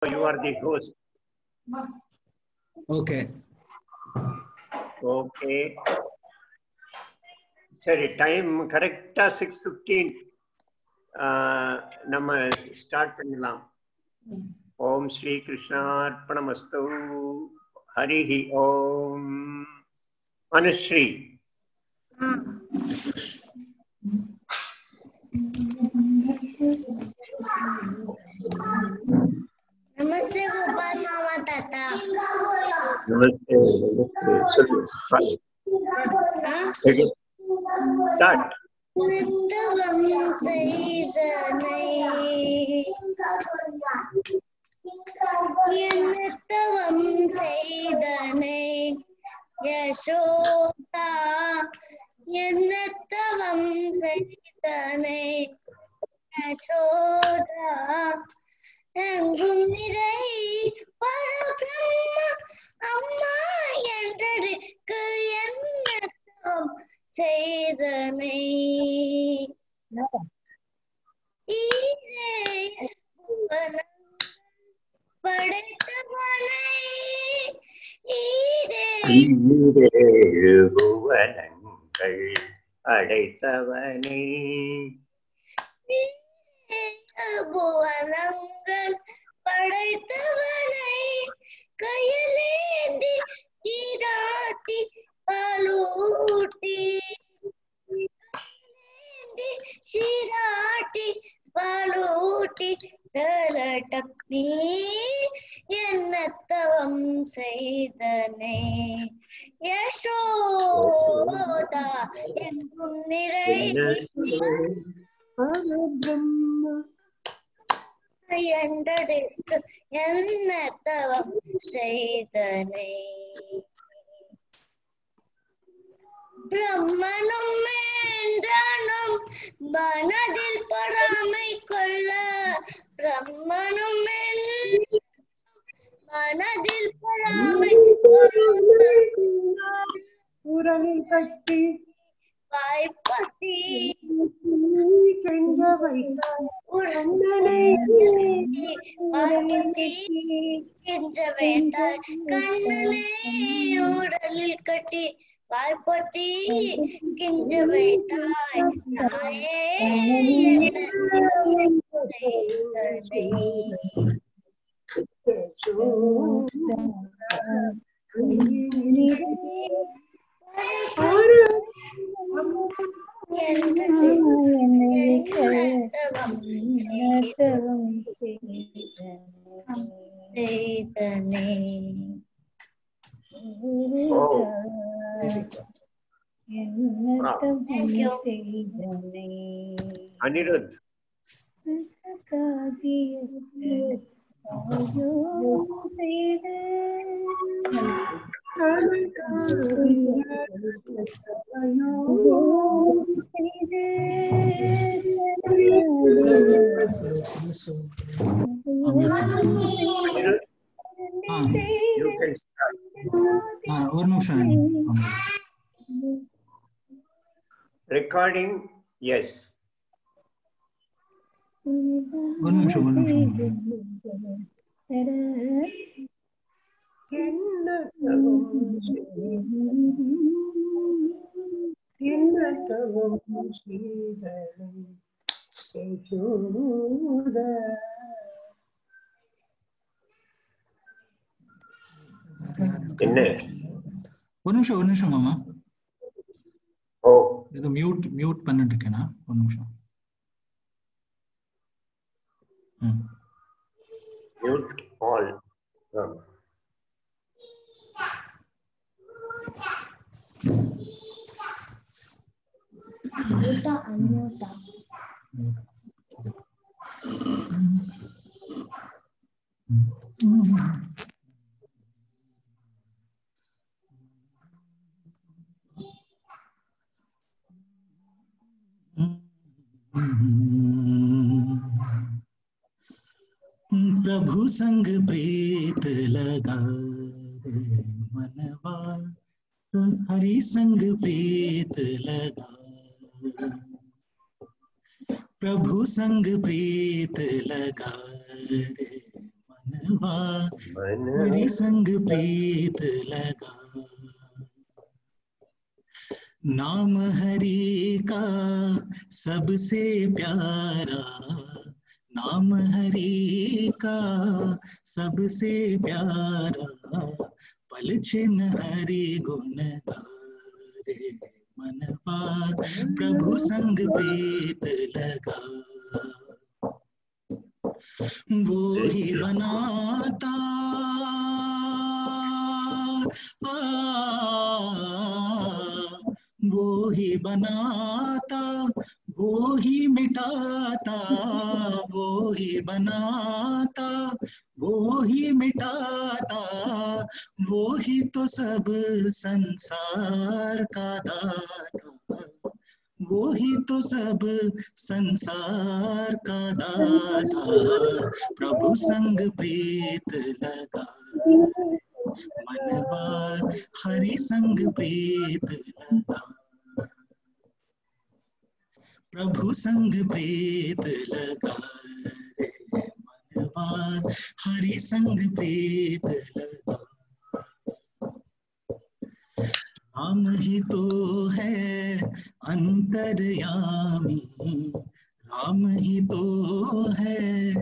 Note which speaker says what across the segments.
Speaker 1: you are the host.
Speaker 2: Okay
Speaker 1: okay சரி time கரெக்டா six fifteen நம்ம ஸ்டார்ட் பண்ணலாம் ஓம் ஸ்ரீ கிருஷ்ணார்ப்பணமஸ்து ஹரிஹி ஓம் அனுஸ்ரீ
Speaker 3: नमस्ते गोपाल मामा ताता
Speaker 1: நமஸ்தே நமஸ்தே சொல்லு ஸ்டார்ட்
Speaker 3: நித்தவம் செய்தனை நித்தவம் செய்தனை யசோதா என்னத்தவம் செய்தனை யசோதா எங்கும் நிறை பரபிரம்ம அம்மா என்றற்கு என்னத்தவம் செய்தனை ஈரே புவனம் படைத்தவனை ஈரே
Speaker 1: ஈரேழு புவனங்கள் அடைத்தவனே
Speaker 3: புவனங்கள் படைத்தவனை கையிலேந்தி தீராத்தி பாலூட்டி கையிலேந்தி சீராட்டி பாலூட்டி தலட்டப்பி என்னத்தவம் செய்தனே யசோதா எங்கும் நிறை என்றெடுத்து என்ன தவம் செய்தனை பிரம்மனும் என்றனும் மனதில் பொறாமை கொள்ள பிரம்மனும் என்- மனதில் பொறாமை கொள்ள
Speaker 1: உரலில் கட்டி
Speaker 3: வாய்ப்பத்தி
Speaker 1: கெஞ்ச வைத்தாய்
Speaker 3: வாய்ப்பத்தி கெஞ்ச வைத்தாய் கண்ணனை உடலில் கட்டி வாய்ப்பத்தி கிஞ்ச வைத்தாய் தாயே என்ன செய்தனை? என்று என்னத்தவம் செய்தனை
Speaker 1: அனிருத் அனிருத்
Speaker 2: ஆ,
Speaker 1: you can start.
Speaker 2: ஆ, ஒரு நிமிஷம் ஆமா.
Speaker 1: recording yes
Speaker 2: ஒரு நிமிஷம் ஒரு நிமிஷம்
Speaker 1: என்ன தவம் என்ன தவம் செய்தனை யசோதா. என்ன
Speaker 2: ஒரு நிமிஷம் ஒரு நிமிஷம் மாமா
Speaker 1: ஓ
Speaker 2: ஏதோ மியூட் மியூட் பண்ணிட்டு இருக்கேனா ஒரு நிமிஷம் ம்.
Speaker 1: mute all ஆமா.
Speaker 2: प्रभु संग प्रीत लगा मनवा हरि संग प्रीत लगा प्रभु संग प्रीत लगा रे मनवा
Speaker 1: मन
Speaker 2: हरि संग प्रीत लगा नाम हरि का सबसे प्यारा नाम हरि का सबसे प्यारा पल छिन हरि गुण गारे मनवा प्रभु संग प्रीत लगा वो ही बनाता आ, वो ही बनाता वो ही मिटाता वो ही बनाता वो ही मिटाता वो ही तो सब संसार का दाता वो ही तो सब संसार का दाता प्रभु संग प्रीत लगा मनवा हरि संग प्रीत लगा प्रभु संग प्रीत लगा रे मनवा हरि संग प्रीत लगा राम ही तो है अंतर्यामी राम ही तो है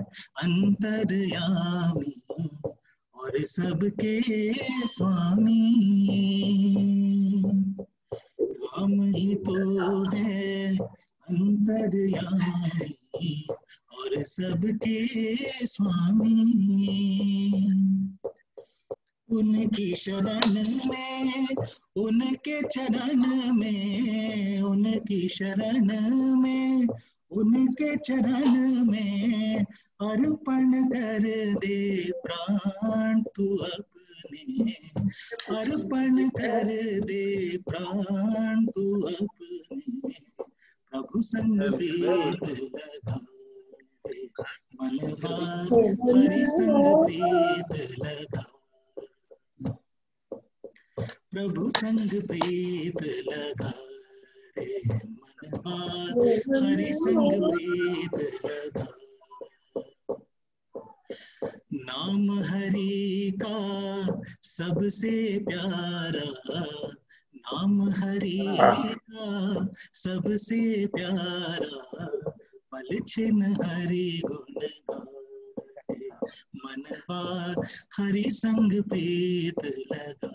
Speaker 2: अंतर्यामी और सबके स्वामी राम ही तो है अंतर्यामी और सबके स्वामी उनकी शरण में उनके चरण में उनकी शरण में उनके चरण में अर्पण कर दे प्राण तू अपने अर्पण कर दे प्राण तू अपने प्रभु संग प्रीत लगा रे मनवार हरि संग प्रीत लगा प्रभु संग प्रीत लगा रे मनवार हरि संग प्रीत लगा नाम हरि का सबसे प्यारा नाम हरि का सबसे प्यारा पल छिन हरि गुण गाए मनवा हरि संग प्रीत लगा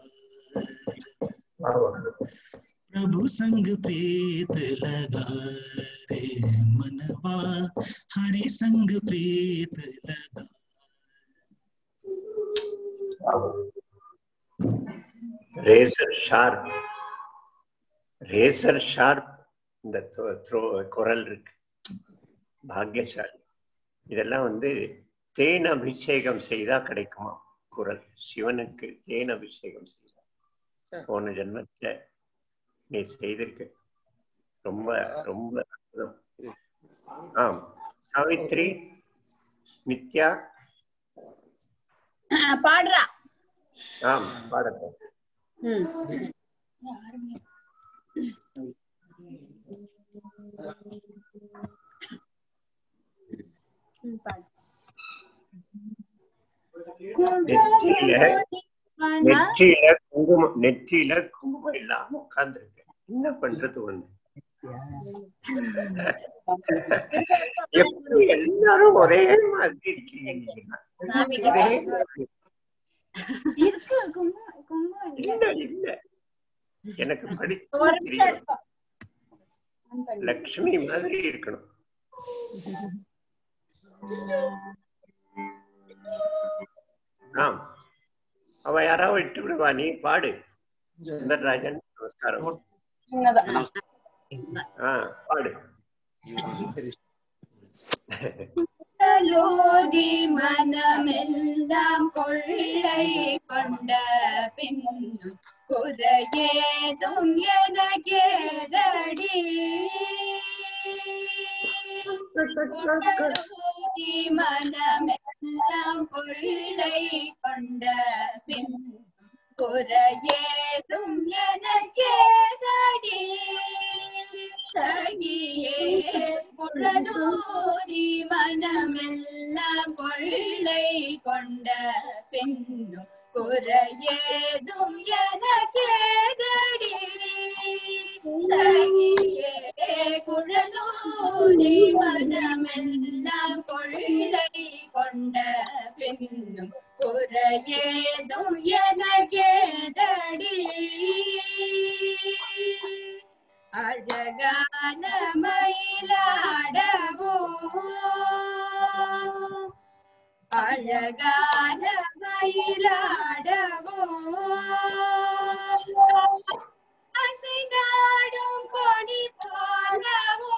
Speaker 2: प्रभु संग प्रीत लगा रे मनवा हरि संग प्रीत लगा
Speaker 1: ரேசர் ஷார்ப் ரேசர் ஷார்ப் இந்த த்ரோ குரல் இருக்கு பாக்யசாலி இதெல்லாம் வந்து தேன் அபிஷேகம் செய்தா கிடைக்குமா குரல் சிவனுக்கு தேன் அபிஷேகம் செய்தா போன ஜென்மத்துல நீ செய்திருக்க ரொம்ப ரொம்ப அற்புதம். ஆம் சாவித்ரி நித்யா
Speaker 4: பாடுறா
Speaker 1: ஆம் பாடட்டும்
Speaker 4: ம் ம், பாடு.
Speaker 1: நெற்றியில நெற்றியில குங்குமம் நெற்றியில குங்குமம் இல்லாம உட்கார்ந்துருக்கு என்ன பண்றது ஒண்ணு எப்படி எல்லாரும் ஒரே மாதிரி இருக்கீங்க நீங்க?
Speaker 4: சாமிக்கு
Speaker 1: ஒரே மாதிரி.
Speaker 5: இருக்கு குங்குமம் குங்குமம் இல்ல
Speaker 1: இல்ல இல்ல எனக்கு படிச்சு
Speaker 4: ஒரு நிமிஷம்
Speaker 1: தெரியும்
Speaker 4: இருக்கும்.
Speaker 5: on பண்ணு.
Speaker 1: லக்ஷ்மி மாதிரி இருக்கணும் ஆம் அவ யாராவது விட்டு விடுவா நீ பாடு சுந்தரராஜன் நமஸ்காரம்
Speaker 4: சின்னதா.
Speaker 1: ஆ பாடு
Speaker 5: லோதி மனமெல்லாம் கொள்ளை கொண்ட பின்னும் குறையேதும் எனக்கேதடி கொண்டலோதி மனமெல்லாம் கொள்ளை கொண்ட பின்னும் குறையேதும் எனக்கேதடி சகியே குழலூரி மனமெல்லாம் கொள்ளை கொண்ட பின்னும் குறையேதும் எனக்கேதடி சகியே குழலூரி மனமெல்லாம் கொள்ளை கொண்ட பின்னும் குறையேதும் எனக்கேதடி அழகான மயிலாடவோ அழகான மயிலாடவோ அசைந்தாடும் கொடி போலவோ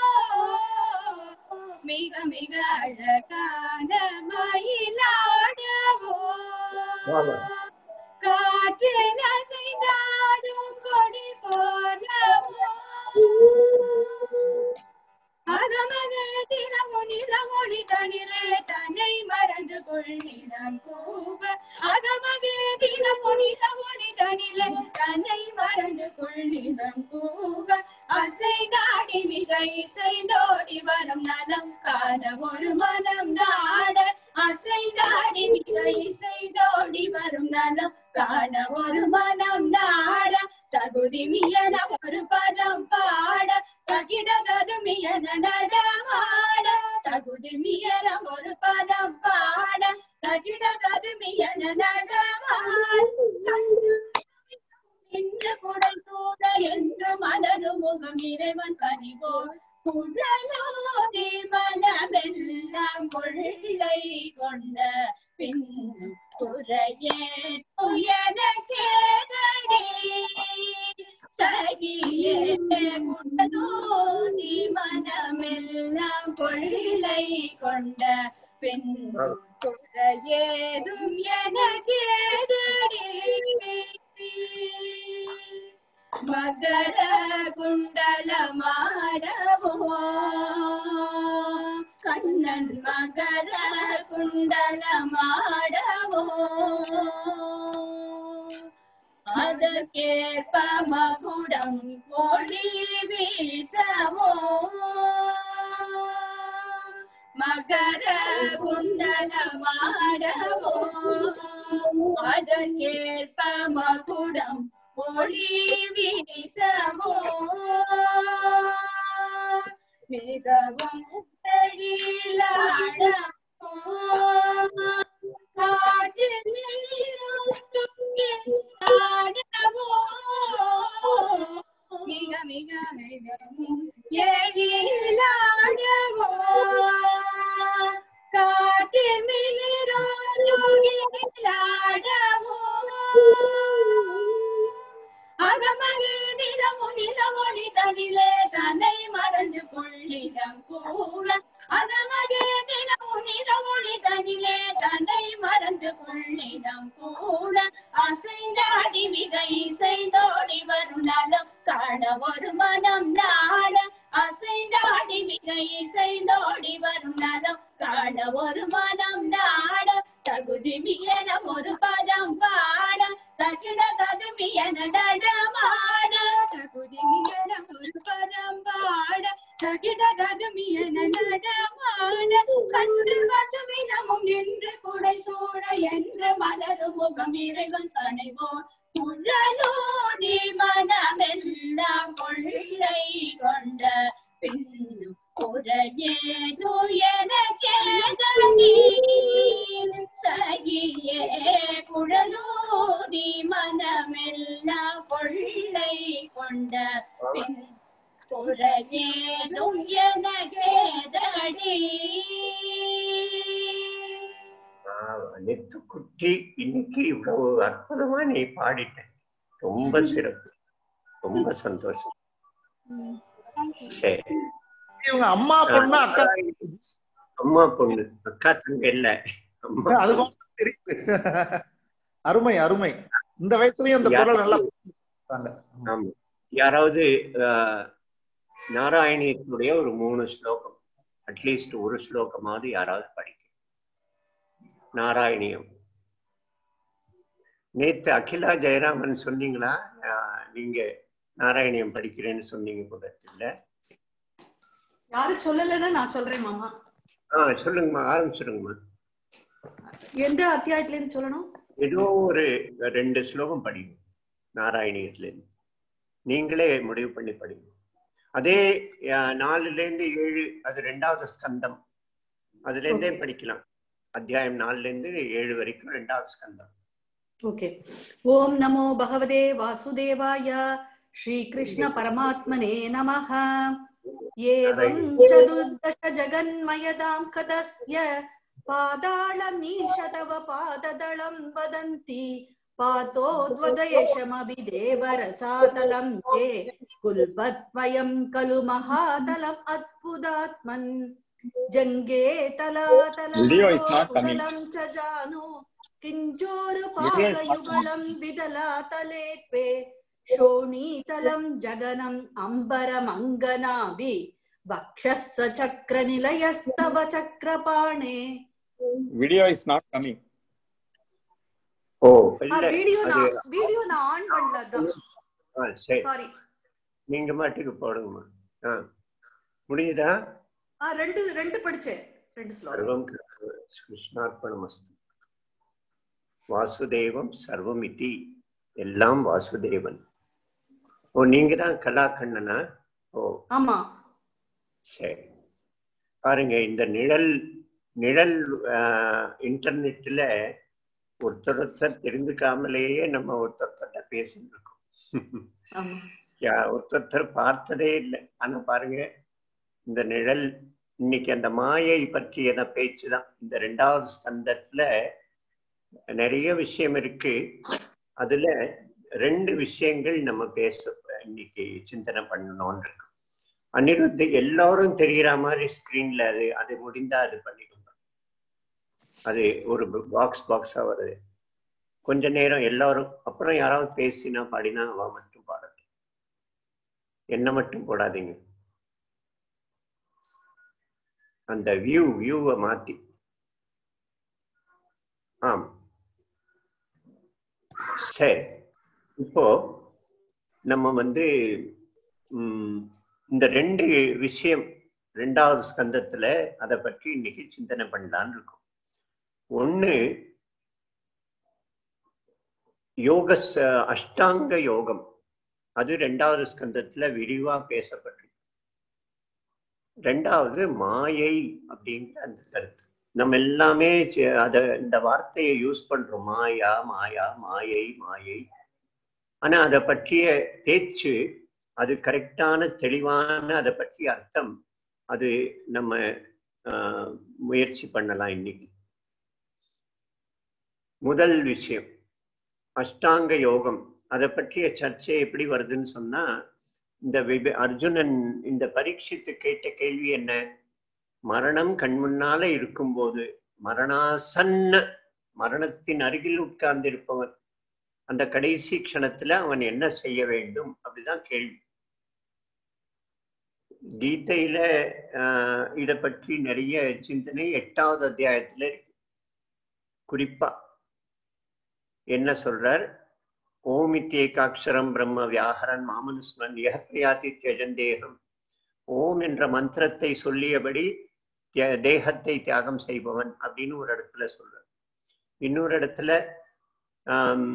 Speaker 5: மிக மிக அழகான மயிலாடவோ
Speaker 1: வாங்க.
Speaker 5: காற்றில் அசைந்தாடும் கொடி போலவோ அகமக தினமு நிலமொழி தனிலே தன்னை மறந்து கொள்ளினான் கூவ அகமக தினமு நிலமொழி தனிலே தன்னை மறந்து கொள்ளினான் கூவ அசைந்தாடி மிக இசைந்தோடி வரும் நலம் காண ஒரு மனம் நாட அசைந்தாடி மிக இசைந்தோடி வரும் நலம் காண ஒரு மனம் நாட தகுதி மியன ஒரு பதம் பாட தகிடதது மியன நடமாட தகுதி மியன ஒரு பதம் பாட தகிடதது மியன நடமாட இன்று குடை சூட என்று மலரும் முகம் இறைவன் கனிவோர் குழலோதி மனமெல்லாம் கொள்ளை கொண்ட பின் குறையே துயரக்கேதடி சகியே குடலோதி மனமெல்லாம் கொள்ளை கொண்ட பின் குறையேதும் எனக்கேதடி மகர குண்டல மாடவோ கண்ணன் மகர குண்டல மாடவோ அதற்கேற்ப மகுடம் ஒளி வீசவோ மகர குண்டல மாடவோ அதற்கேற்ப மகுடம் ஒளி வீசவோ மிகவும் எழிலாடவோ காற்றில் நீரோட்டும் ஆடவோ மிக மிக எழிலாடவோ காற்றில் நீரோட்டும் அகமகிழ்ந்திடமு நிலமொழி தனிலே தன்னை மறந்து கொள்ளிடம் கூட அகமகிழ்ந்திடமு நிலமொழி தனிலே தன்னை மறந்து கொள்ளிடம் கூட அசைந்தாடி மிக இசைந்தோடி வரும் நலம் காண ஒரு மனம் நாட அசைந்தாடி மிக இசைந்தோடி வரும் நலம் காண ஒரு மனம் நாட தகுதி மியன ஒரு பதம் பாட தகிட ததுமியன நடமாட தகுதி மியன ஒரு பதம் பாட தகிட ததுமியன நடமாட கன்று பசுவினமும் நின்று குடை சூழ என்று மலரும் முகம் இறைவன் கனைவோர் குழலோதி மனமெல்லாம் கொள்ளை கொண்ட பின்னும் குறையேதோ எனக்கேதனி சகியே குழலோதி மனமெல்லாம் கொள்ளை கொண்ட பின் குறையேதும் எனக்கேதடி
Speaker 1: நெத்துக்குட்டி இன்னைக்கு இவ்வளவு அற்புதமா நீ பாடிட்ட ரொம்ப சிறப்பு ரொம்ப சந்தோஷம் சரி
Speaker 6: இவங்க அம்மா பொண்ணு அக்கா
Speaker 1: அம்மா பொண்ணு அக்கா தங்க இல்ல அம்மா
Speaker 6: அது மட்டும் தெரியுது அருமை அருமை இந்த வயசுலயும் இந்த குரல் நல்லா பாடுறாங்க.
Speaker 1: ஆமா யாராவது ஆஹ், நாராயணியத்துடைய ஒரு மூணு ஸ்லோகம் அட்லீஸ்ட் ஒரு ஸ்லோகமாவது யாராவது படிக்க நாராயணியம் நேத்து அகிலா ஜெயராமன் சொன்னீங்களா ஆஹ், நீங்க நாராயணியம் படிக்கிறேன்னு சொன்னீங்க போல இருக்குல்ல
Speaker 4: யாரும் சொல்லலைன்னா நான் சொல்றேன் மாமா
Speaker 1: ஆ சொல்லுங்கம்மா ஆரம்பிச்சிடுங்கம்மா
Speaker 4: எந்த அத்தியாயத்துல இருந்து சொல்லணும்
Speaker 1: ஏதோ ஒரு ரெண்டு ஸ்லோகம் படிங்க நாராயணியத்துல இருந்து நீங்களே முடிவு பண்ணி படிங்க அதே அஹ், நாலுல இருந்து ஏழு அது ரெண்டாவது ஸ்கந்தம் அதுல இருந்தே படிக்கலாம் அத்தியாயம் நாலுல இருந்து ஏழு வரைக்கும் ரெண்டாவது ஸ்கந்தம்
Speaker 4: ஓகே ஓம் நமோ பகவதே வாசுதேவாய ஸ்ரீகிருஷ்ண பரமாத்மனே நமः ஏவம் சதுர்தಶ ஜகன்மயதாம் கதஸ்ய पादाळमीशतव पाददलं वदन्ति पातोद्वदयशमभिदेवरसातलं ते कुल्पद्वयं खलु महातलम् अद्भुतात्मन् जङ्गे
Speaker 7: Video is not coming.
Speaker 4: तलातलम् च जानु किञ्जोरुपाकयुगलं विदलातलेत्वे शोणीतलं जगनम् अम्बरमङ्गनाभि वक्षः स चक्रनिलयस्तव चक्रपाणे
Speaker 7: Video is not coming.
Speaker 1: ஓ
Speaker 4: ஆ,
Speaker 1: இல்ல
Speaker 4: வீடியோ
Speaker 1: அது
Speaker 4: நான் வீடியோ நான் ஆன் பண்ணல அதான்
Speaker 1: ஆ, சரி
Speaker 4: சாரி
Speaker 1: நீங்க மாட்டுக்கு போடுங்கம்மா ஆ முடிஞ்சுதா
Speaker 4: ஆ ரெண்டு ரெண்டு படிச்சேன் ரெண்டு ஸ்லோகம்
Speaker 1: சர்வம் கிருஷ்ணார்ப்பணமஸ்து வாசுதேவம் சர்வம் இதி எல்லாம் வாசுதேவன் ஓ நீங்க தான் கலாக்கண்ணனா ஓ
Speaker 4: ஆமா
Speaker 1: சரி பாருங்க இந்த நிழல் நிழல் ஆஹ், இன்டர்நெட்ல ஒருத்தர் ஒருத்தர் தெரிந்துக்காமலேயே நம்ம ஒருத்தர் பேசிட்டு இருக்கோம்
Speaker 4: ஆமா
Speaker 1: யா- ஒருத்தர் பார்த்ததே இல்லை ஆனா பாருங்க இந்த நிழல் இன்னைக்கு அந்த மாயை பற்றியத பேச்சு தான் இந்த ரெண்டாவது ஸ்கந்தத்துல நிறைய விஷயம் இருக்கு அதுல ரெண்டு விஷயங்கள் நம்ம பேச இன்னைக்கு சிந்தனை பண்ணணும்னு இருக்கு அனிருத் எல்லாரும் தெரியற மாதிரி ஸ்கிரீன்ல அது அது முடிந்தா அது பண்ணிக்கோங்க அது ஒரு பாக்ஸ் பாக்ஸா வருது கொஞ்ச நேரம் எல்லாரும் அப்புறம் யாராவது பேசினா பாடினா அவ மட்டும் பாடட்டும் என்ன மட்டும் போடாதீங்க அந்த வியூ வியூவை மாத்தி ஆம் சரி இப்போ நம்ம வந்து ம், இந்த ரெண்டு விஷயம் ரெண்டாவது ஸ்கந்தத்துல அதை பற்றி இன்னைக்கு சிந்தனை பண்ணலான்னு இருக்கோம் ஒண்ணு யோக ச- அஷ்டாங்க யோகம் அது ரெண்டாவது ஸ்கந்தத்துல விரிவா பேசப்பட்டிருக்கு ரெண்டாவது மாயை அப்படிங்கிற அந்த கருத்து நம்ம எல்லாமே சி- அத இந்த வார்த்தையை யூஸ் பண்றோம் மாயா மாயா மாயை மாயை ஆனா அதை பற்றிய பேச்சு அது கரெக்டான தெளிவான அதை பற்றிய அர்த்தம் அது நம்ம ஆஹ், முயற்சி பண்ணலாம் இன்னைக்கு முதல் விஷயம் அஷ்டாங்க யோகம் அதை பற்றிய சர்ச்சை எப்படி வருதுன்னு சொன்னா இந்த விப- அர்ஜுனன் இந்த பரீட்சித்து கேட்ட கேள்வி என்ன மரணம் கண்முன்னால இருக்கும்போது மரணாசன்ன மரணத்தின் அருகில் உட்கார்ந்திருப்பவன் அந்த கடைசி க்ஷணத்துல அவன் என்ன செய்ய வேண்டும் அப்படிதான் கேள்வி கீதையில ஆஹ் இத பற்றி நிறைய சிந்தனை எட்டாவது அத்தியாயத்துல இருக்கு குறிப்பா என்ன சொல்றார் ஓமித்யேகாட்சரம் பிரம்ம வியாகரன் மாமனுஸ்மன் யஹப்பிரியாதி தியஜந்தேகம் ஓம் என்ற மந்திரத்தை சொல்லியபடி திய- தேகத்தை தியாகம் செய்பவன் அப்படின்னு ஒரு இடத்துல சொல்றார் இன்னொரு இடத்துல ஆம்,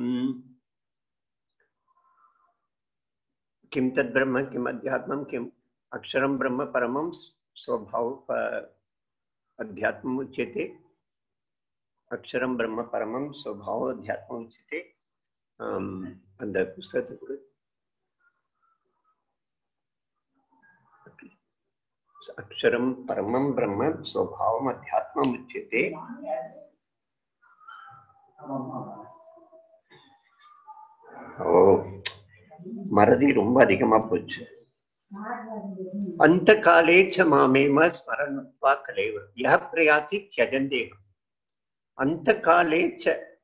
Speaker 1: கிம் தத் பிரம்ம கிம் அத்தியாத்மம் கிம் அக்ஷரம் பிரம்ம பரமம் ஸ்வபாவ ப- அத்தியாத்மம் உச்சியते அக்ஷரம் பிரம்ம பரமம் ஸ்வபாவ அத்தியாத்மம் உச்சியते ஆம், அந்த புஸ்தகத்துக்கு அக்ஷரம் பரமம் பிரம்ம ஸ்வபாவம் அத்தியாத்மம் உச்சியते ஓ மறதி ரொம்ப அதிகமா போச்சு அந்த காலேச்ச மாமேம ஸ்மரணுத்வா கலேவர் யஹ பிரயாதி தியஜந்தேகம் அந்த காலேச்ச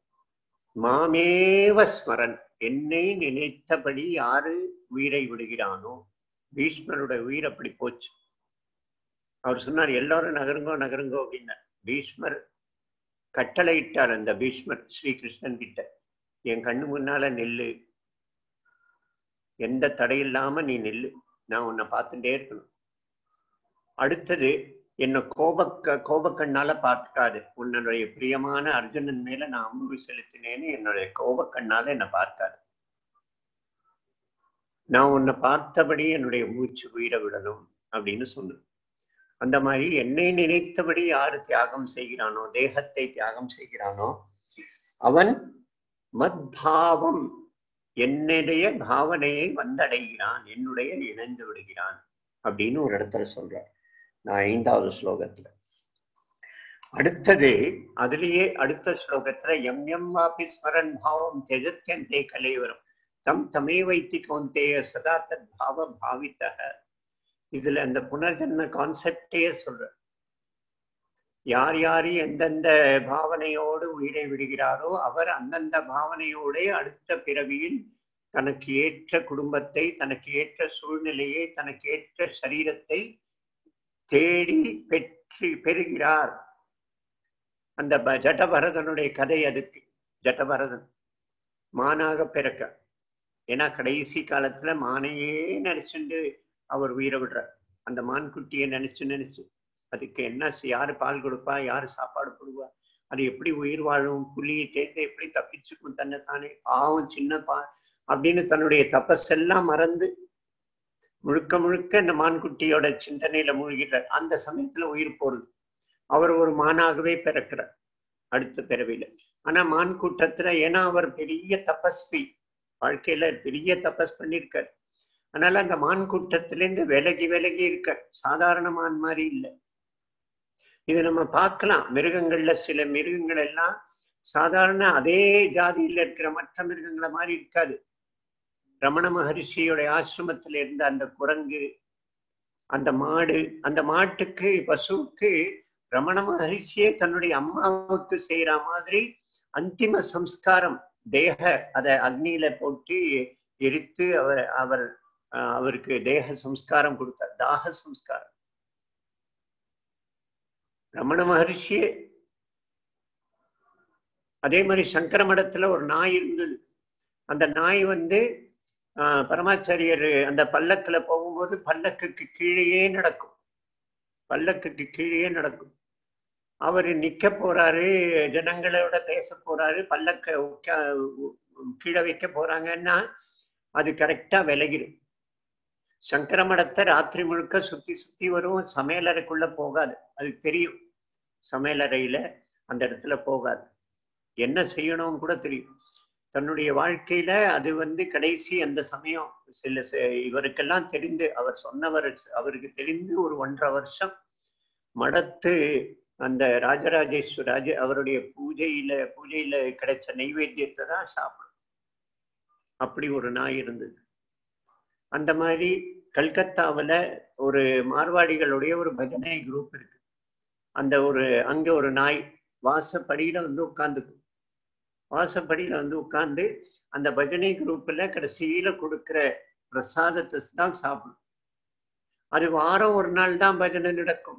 Speaker 1: மாமேவ ஸ்மரன் என்னை நினைத்தபடி யாரு உயிரை விடுகிறானோ பீஷ்மரோட உயிர் அப்படி போச்சு அவர் சொன்னார் எல்லாரும் நகருங்கோ நகருங்கோ அப்படின்னார் பீஷ்மர் கட்டளையிட்டார் அந்த பீஷ்மர் ஸ்ரீகிருஷ்ணன் கிட்ட என் கண்ணு முன்னால நெல்லு எந்த தடை இல்லாம நீ நில்லு நான் உன்னை பார்த்துட்டே இருக்கணும் அடுத்தது என்ன கோபக்க கோபக்கண்ணால பார்க்காது உன்னுடைய பிரியமான அர்ஜுனன் மேல நான் அம்பு செலுத்தினேன்னு என்னுடைய கோபக்கண்ணால என்னை பார்க்காது நான் உன்னை பார்த்தபடி என்னுடைய மூச்சு உயிரை விடணும் அப்படின்னு சொன்னது அந்த மாதிரி என்னை நினைத்தபடி யாரு தியாகம் செய்கிறானோ தேகத்தை தியாகம் செய்கிறானோ அவன் மத்பாவம் என்னுடைய பாவனையை வந்தடைகிறான் என்னுடைய இணைந்து விடுகிறான் அப்படின்னு ஒரு இடத்துல சொல்றார் நான் ஐந்தாவது ஸ்லோகத்துல அடுத்தது அதுலயே அடுத்த ஸ்லோகத்துல எம் எம் வாபி ஸ்மரன் பாவம் தெஜத்தியந்தே கலைவரும் தம் தமே வைத்தி கௌந்தேய சதா தத் பாவ பாவித்தக இதுல அந்த புனர்ஜன்ம கான்செப்டே சொல்ற யார் யார் எந்தெந்த பாவனையோடு உயிரை விடுகிறாரோ அவர் அந்தந்த பாவனையோட அடுத்த பிறவியில் தனக்கு ஏற்ற குடும்பத்தை தனக்கு ஏற்ற சூழ்நிலையை தனக்கு ஏற்ற சரீரத்தை தேடி பெற்று பெறுகிறார் அந்த ப- ஜடபரதனுடைய கதை அதுக்கு ஜடபரதன் மானாக பிறக்க ஏன்னா கடைசி காலத்துல மானையே நினைச்சுண்டு அவர் உயிரை விடுறார் அந்த மான்குட்டியை நினைச்சு நினைச்சு அதுக்கு என்ன செய்- யாரு பால் கொடுப்பா யாரு சாப்பாடு போடுவா அது எப்படி உயிர் வாழும் புலியிட்டேந்து எப்படி தப்பிச்சுக்கும் தன்னை தானே பாவம் சின்ன பா அப்படின்னு தன்னுடைய தபஸெல்லாம் மறந்து முழுக்க முழுக்க இந்த மான்குட்டியோட சிந்தனையில மூழ்கிறார் அந்த சமயத்துல உயிர் போறது அவர் ஒரு மானாகவே பிறக்கிறார் அடுத்த பிறவியில ஆனா மான் கூட்டத்துல ஏன்னா அவர் பெரிய தபஸ்வி வாழ்க்கையில பெரிய தபஸ் பண்ணியிருக்கார் அதனால அந்த மான் கூட்டத்திலேருந்து விலகி விலகி இருக்க சாதாரண மான் மாதிரி இல்லை இது நம்ம பார்க்கலாம் மிருகங்கள்ல சில மிருகங்கள் எல்லாம் சாதாரண அதே ஜாதியில இருக்கிற மற்ற மிருகங்களை மாதிரி இருக்காது ரமண மகரிஷியோட ஆசிரமத்துல இருந்த அந்த குரங்கு அந்த மாடு அந்த மாட்டுக்கு பசுவுக்கு ரமண மகரிஷியே தன்னுடைய அம்மாவுக்கு செய்யற மாதிரி அந்திம சம்ஸ்காரம் தேக அதை அக்னியில போட்டு எரித்து அவர் அவர் அஹ், அவருக்கு தேக சம்ஸ்காரம் கொடுத்தார் தாக சம்ஸ்காரம் ரமண மகரிஷியே அதே மாதிரி சங்கர மடத்துல ஒரு நாய் இருந்தது அந்த நாய் வந்து ஆஹ், பரமாச்சாரியர் அந்த பல்லக்குல போகும்போது பல்லக்குக்கு கீழேயே நடக்கும் பல்லக்குக்கு கீழேயே நடக்கும் அவர் நிக்க போறாரு ஜனங்களோட பேச போறாரு பல்லக்க உட்கா கீழே வைக்க போறாங்கன்னா அது கரெக்டா விலகிடும் சங்கர மடத்தை ராத்திரி முழுக்க சுத்தி சுத்தி வரும் சமையலறைக்குள்ள போகாது அது தெரியும் சமையலறையில அந்த இடத்துல போகாது என்ன செய்யணும்னு கூட தெரியும் தன்னுடைய வாழ்க்கையில அது வந்து கடைசி அந்த சமயம் சில ச- இவருக்கெல்லாம் தெரிந்து அவர் சொன்னவர் அவருக்கு தெரிந்து ஒரு ஒன்றரை வருஷம் மடத்து அந்த ராஜராஜேஸ்வர் ராஜ அவருடைய பூஜையில பூஜையில கிடைச்ச நைவேத்தியத்தை தான் சாப்பிடும் அப்படி ஒரு நாய் இருந்தது அந்த மாதிரி கல்கத்தாவுல ஒரு மார்வாடிகளுடைய ஒரு பஜனை குரூப் இருக்கு அந்த ஒரு அங்க ஒரு நாய் வாசப்படியில வந்து உட்கார்ந்துக்கும் வாசப்படியில வந்து உட்கார்ந்து அந்த பஜனை குரூப்ல கடைசியில கொடுக்கிற பிரசாதத்தை தான் சாப்பிடும் அது வாரம் ஒரு நாள் தான் பஜனை நடக்கும்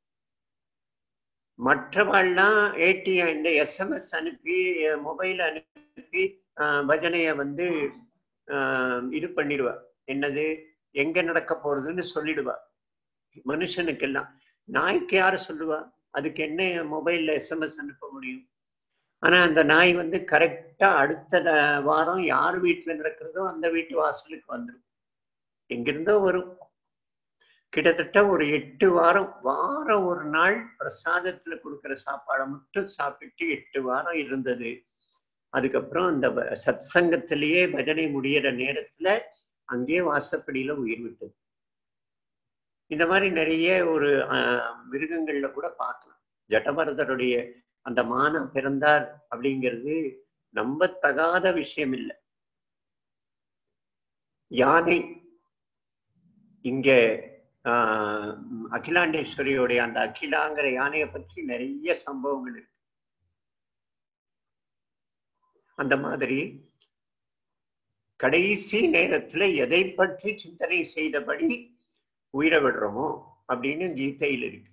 Speaker 1: மற்றவாள்லாம் ஏடிஎம் இந்த எஸ்எம்எஸ் அனுப்பி மொபைல் அனுப்பி ஆஹ், பஜனைய வந்து ஆஹ், இது பண்ணிடுவா என்னது எங்க நடக்க போறதுன்னு சொல்லிடுவா மனுஷனுக்கெல்லாம் நாய்க்கு யாரு சொல்லுவா அதுக்கு என்ன மொபைல்ல எஸ்எம்எஸ் அனுப்ப முடியும் ஆனா அந்த நாய் வந்து கரெக்டா அடுத்த த- வாரம் யார் வீட்டுல நடக்கிறதோ அந்த வீட்டு வாசலுக்கு வந்துடும் எங்கிருந்தோ வரும் கிட்டத்தட்ட ஒரு எட்டு வாரம் வாரம் ஒரு நாள் பிரசாதத்துல கொடுக்கிற சாப்பாடை மட்டும் சாப்பிட்டு எட்டு வாரம் இருந்தது அதுக்கப்புறம் அந்த ப- சத் சங்கத்திலேயே பஜனை முடியிற நேரத்துல அங்கேயே வாசப்படியில உயிர் விட்டது இந்த மாதிரி நிறைய ஒரு ஆஹ், மிருகங்கள்ல கூட பார்க்கலாம் ஜடபரதருடைய அந்த மானம் பிறந்தார் அப்படிங்கிறது நம்பத்தகாத விஷயம் இல்லை யானை இங்க ஆஹ், அகிலாண்டேஸ்வரியோடைய அந்த அகிலாங்கிற யானையை பற்றி நிறைய சம்பவங்கள் இருக்கு அந்த மாதிரி கடைசி நேரத்துல எதை பற்றி சிந்தனை செய்தபடி உயிரை விடுறோமோ அப்படின்னு கீதையில் இருக்கு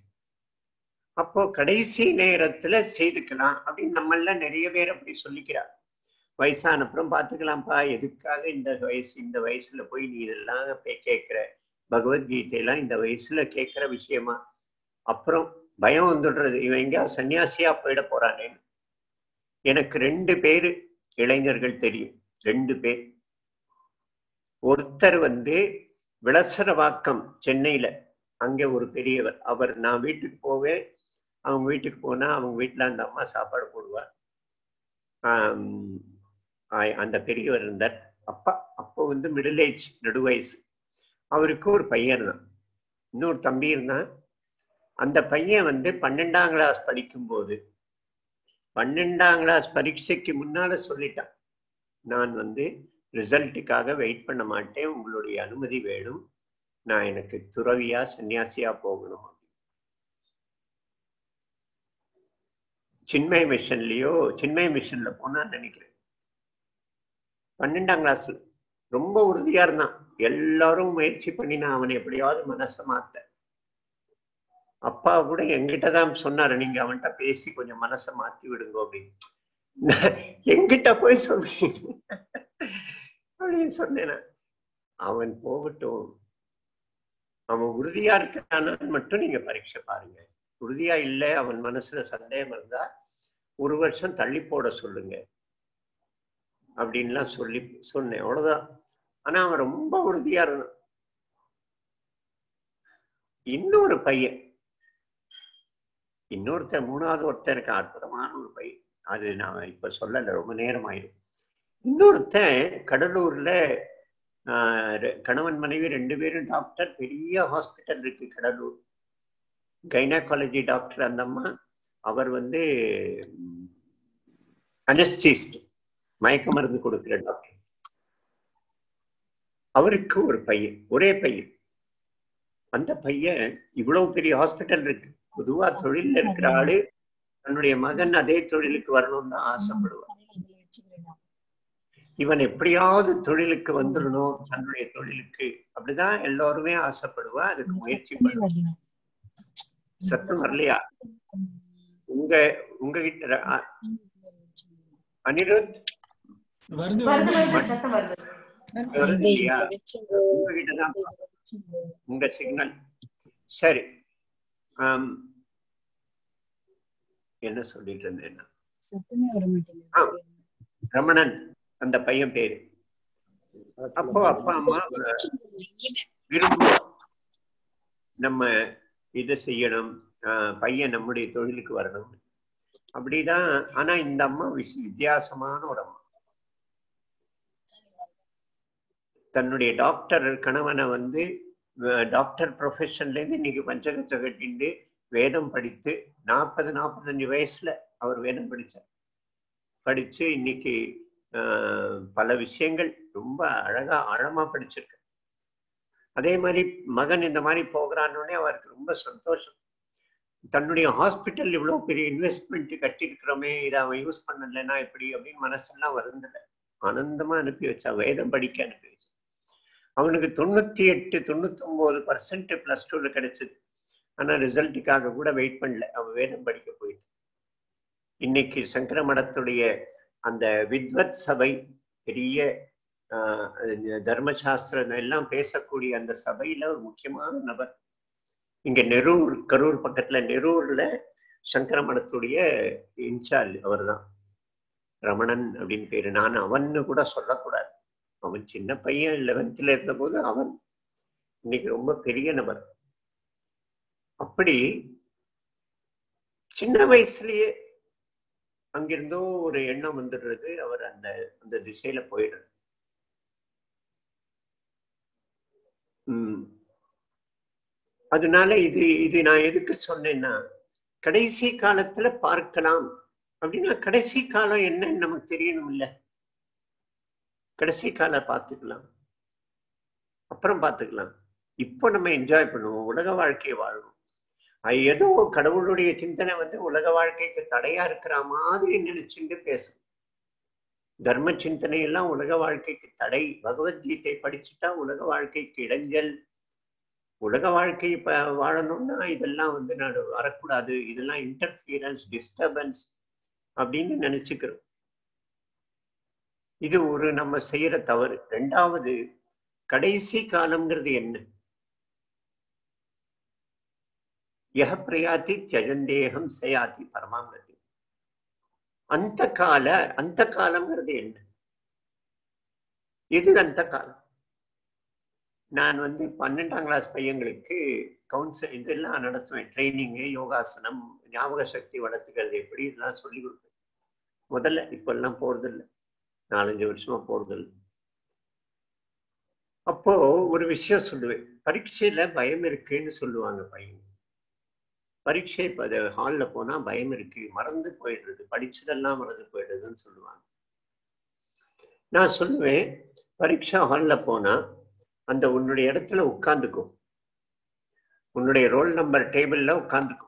Speaker 1: அப்போ கடைசி நேரத்துல செய்துக்கலாம் அப்படின்னு நம்மள நிறைய பேர் அப்படி சொல்லிக்கிறார் வயசான அப்புறம் பார்த்துக்கலாம்ப்பா எதுக்காக இந்த வயசு இந்த வயசுல போய் நீ இதெல்லாம் போய் கேட்கிற பகவத்கீதையெல்லாம் இந்த வயசுல கேட்கிற விஷயமா அப்புறம் பயம் வந்துடுறது இவன் எங்கேயாவது சன்னியாசியா போயிட போறானேன்னு எனக்கு ரெண்டு பேரு இளைஞர்கள் தெரியும் ரெண்டு பேர் ஒருத்தர் வந்து விளசரவாக்கம் சென்னையில அங்க ஒரு பெரியவர் அவர் நான் வீட்டுக்கு போவேன் அவங்க வீட்டுக்கு போனா அவங்க வீட்டுல அந்த அம்மா சாப்பாடு போடுவார் ஆம், ஆ- அந்த பெரியவர் இருந்தார் அப்பா அப்போ வந்து மிடில் ஏஜ் நடுவயசு அவருக்கு ஒரு பையன் இருந்தான் இன்னொரு தம்பி இருந்தான் அந்த பையன் வந்து பன்னெண்டாம் கிளாஸ் படிக்கும்போது பன்னெண்டாம் கிளாஸ் பரீட்சைக்கு முன்னால சொல்லிட்டான் நான் வந்து ரிசல்ட்டுக்காக வெயிட் பண்ண மாட்டேன் உங்களுடைய அனுமதி வேணும் நான் எனக்கு துறவியா சன்னியாசியா போகணும் சின்மய மிஷன்லயோ சின்மய மிஷன்ல போனான்னு நினைக்கிறேன் பன்னெண்டாம் கிளாஸ் ரொம்ப உறுதியா இருந்தான் எல்லாரும் முயற்சி பண்ணி நான் அவனை எப்படியாவது மனசை மாத்த அப்பா கூட என்கிட்ட தான் சொன்னாரு நீங்க அவன்கிட்ட பேசி கொஞ்சம் மனசை மாத்தி விடுங்க அப்படின்னு நான் என்கிட்ட போய் சொல்றீங்க அப்படின்னு சொன்னேன் நான். அவன் போகட்டும் அவன் உறுதியா இருக்கானான்னு மட்டும் நீங்க பரீட்சை பாருங்க உறுதியா இல்லை அவன் மனசுல சந்தேகம் இருந்தா ஒரு வருஷம் தள்ளி போட சொல்லுங்க அப்படின்லாம் சொல்லி சொன்னேன் அவ்வளவுதான் ஆனா அவன் ரொம்ப உறுதியா இருந்தான் இன்னொரு பையன் இன்னொருத்தன் மூணாவது ஒருத்தன் இருக்கான் அற்புதமான ஒரு பையன் அது நான் இப்ப சொல்லல ரொம்ப நேரம் ஆயிடும் இன்னொருத்தன் கடலூர்ல ஆஹ், ரெ- கணவன் மனைவி ரெண்டு பேரும் டாக்டர் பெரிய ஹாஸ்பிட்டல் இருக்கு கடலூர் கைனகாலஜி டாக்டர் அந்த அம்மா அவர் வந்து அனஸ்தீஸ்ட் மயக்க மருந்து கொடுக்கிற டாக்டர் அவருக்கு ஒரு பையன் ஒரே பையன் அந்த பையன் இவ்வளவு பெரிய ஹாஸ்பிட்டல் இருக்கு பொதுவா தொழில்ல இருக்கிற ஆளு தன்னுடைய மகன் அதே தொழிலுக்கு வரணும்னு தான் ஆசைப்படுவான் இவன் எப்படியாவது தொழிலுக்கு வந்துடணும் தன்னுடைய தொழிலுக்கு அப்படிதான் எல்லாருமே ஆசைப்படுவா அதுக்கு முயற்சி பண்ணுவோம் சத்தம் வரலையா உங்க உங்ககிட்ட அ- அனிருத்
Speaker 2: வருது
Speaker 4: வருது
Speaker 2: வருது
Speaker 4: வருது சத்தம் வருது
Speaker 1: வருது இல்லையா உங்ககிட்ட தான் உங்க சிக்னல் சரி ஆம். என்ன சொல்லிட்டு இருந்தேன் நான்?
Speaker 8: சத்தமே வர
Speaker 1: ஆ, ரமணன் அந்த பையன் பேரு அப்போ அப்பா அம்மா விரும்புவோம் நம்ம இதை செய்யணும் ஆஹ் பையன் நம்முடைய தொழிலுக்கு வரணும் அப்படிதான் ஆனா இந்த அம்மா விசி வித்தியாசமான ஒரு அம்மா தன்னுடைய டாக்டர் கணவனை வந்து அஹ், டாக்டர் ப்ரொஃபஷன்ல இருந்து இன்னைக்கு பஞ்சகத்தை கட்டிண்டு வேதம் படித்து நாற்பது நாற்பத்தஞ்சு வயசுல அவர் வேதம் படிச்சார் படிச்சு இன்னைக்கு ஆஹ், பல விஷயங்கள் ரொம்ப அழகா ஆழமா படிச்சிருக்கு அதே மாதிரி மகன் இந்த மாதிரி போகிறான்னே அவருக்கு ரொம்ப சந்தோஷம் தன்னுடைய ஹாஸ்பிட்டல் இவ்வளவு பெரிய இன்வெஸ்ட்மெண்ட் கட்டியிருக்கிறோமே இதை அவன் யூஸ் பண்ணலைன்னா எப்படி அப்படின்னு மனசெல்லாம் வருந்தல ஆனந்தமா அனுப்பி வச்சா வேதம் படிக்க அனுப்பி வச்சா அவனுக்கு தொண்ணூத்தி எட்டு தொண்ணூத்தி ஒன்பது பர்சன்ட் பிளஸ் டூல கிடைச்சது ஆனா ரிசல்ட்டுக்காக கூட வெயிட் பண்ணல அவன் வேதம் படிக்க போயிட்டு இன்னைக்கு சங்கர மடத்துடைய அந்த வித்வத் சபை பெரிய ஆஹ், அது தர்மசாஸ்திரம் எல்லாம் பேசக்கூடிய அந்த சபையில ஒரு முக்கியமான நபர் இங்க நெரூர் கரூர் பக்கத்துல நெரூர்ல சங்கர மடத்துடைய இன்சார்ஜ் அவர்தான் ரமணன் அப்படின்னு பேரு நான் அவன்னு கூட சொல்லக்கூடாது அவன் சின்ன பையன் லெவன்த்ல இருந்தபோது அவன் இன்னைக்கு ரொம்ப பெரிய நபர் அப்படி சின்ன வயசுலயே அங்கிருந்தோ ஒரு எண்ணம் வந்துடுறது அவர் அந்த அந்த திசையில போயிடுறது உம் அதனால இது இது நான் எதுக்கு சொன்னேன்னா கடைசி காலத்துல பார்க்கலாம் அப்படின்னா கடைசி காலம் என்னன்னு நமக்கு தெரியணும் இல்ல கடைசி காலம் பார்த்துக்கலாம் அப்புறம் பார்த்துக்கலாம் இப்போ நம்ம என்ஜாய் பண்ணுவோம் உலக வாழ்க்கையை வாழணும் அது ஏதோ கடவுளுடைய சிந்தனை வந்து உலக வாழ்க்கைக்கு தடையா இருக்கிற மாதிரி நினைச்சுட்டு பேசும் தர்ம சிந்தனை எல்லாம் உலக வாழ்க்கைக்கு தடை பகவத்கீதை படிச்சுட்டா உலக வாழ்க்கைக்கு இடைஞ்சல் உலக வாழ்க்கை இப்ப வாழணும்னா இதெல்லாம் வந்து நான் வரக்கூடாது இதெல்லாம் இன்டர்ஃபியரன்ஸ் டிஸ்டர்பன்ஸ் அப்படின்னு நினைச்சுக்கிறோம் இது ஒரு நம்ம செய்யற தவறு ரெண்டாவது கடைசி காலம்ங்கிறது என்ன யஹ பிரயாத்தி தியஜந்தேகம் சயாதி பரமாங்கதி அந்த கால அந்த காலம்ங்கிறது என்ன எது அந்த காலம் நான் வந்து பன்னெண்டாம் கிளாஸ் பையங்களுக்கு கவுன்சில் இதெல்லாம் நடத்துவேன் ட்ரைனிங்கு யோகாசனம் ஞாபக சக்தி வளர்த்துக்கிறது எப்படி இதெல்லாம் சொல்லி கொடுப்பேன் முதல்ல இப்பெல்லாம் போறதில்ல நாலஞ்சு வருஷமா போறதில்ல அப்போ ஒரு விஷயம் சொல்லுவேன் பரீட்சையில பயம் இருக்குன்னு சொல்லுவாங்க பையன் பரீட்சை இப்போ அது ஹாலில் போனா பயம் இருக்கு மறந்து போயிடுறது படிச்சதெல்லாம் மறந்து போயிடுதுன்னு சொல்லுவாங்க நான் சொல்லுவேன் பரீட்சா ஹாலில் போனா அந்த உன்னுடைய இடத்துல உட்கார்ந்துக்கும் உன்னுடைய ரோல் நம்பர் டேபிள்ல உட்கார்ந்துக்கும்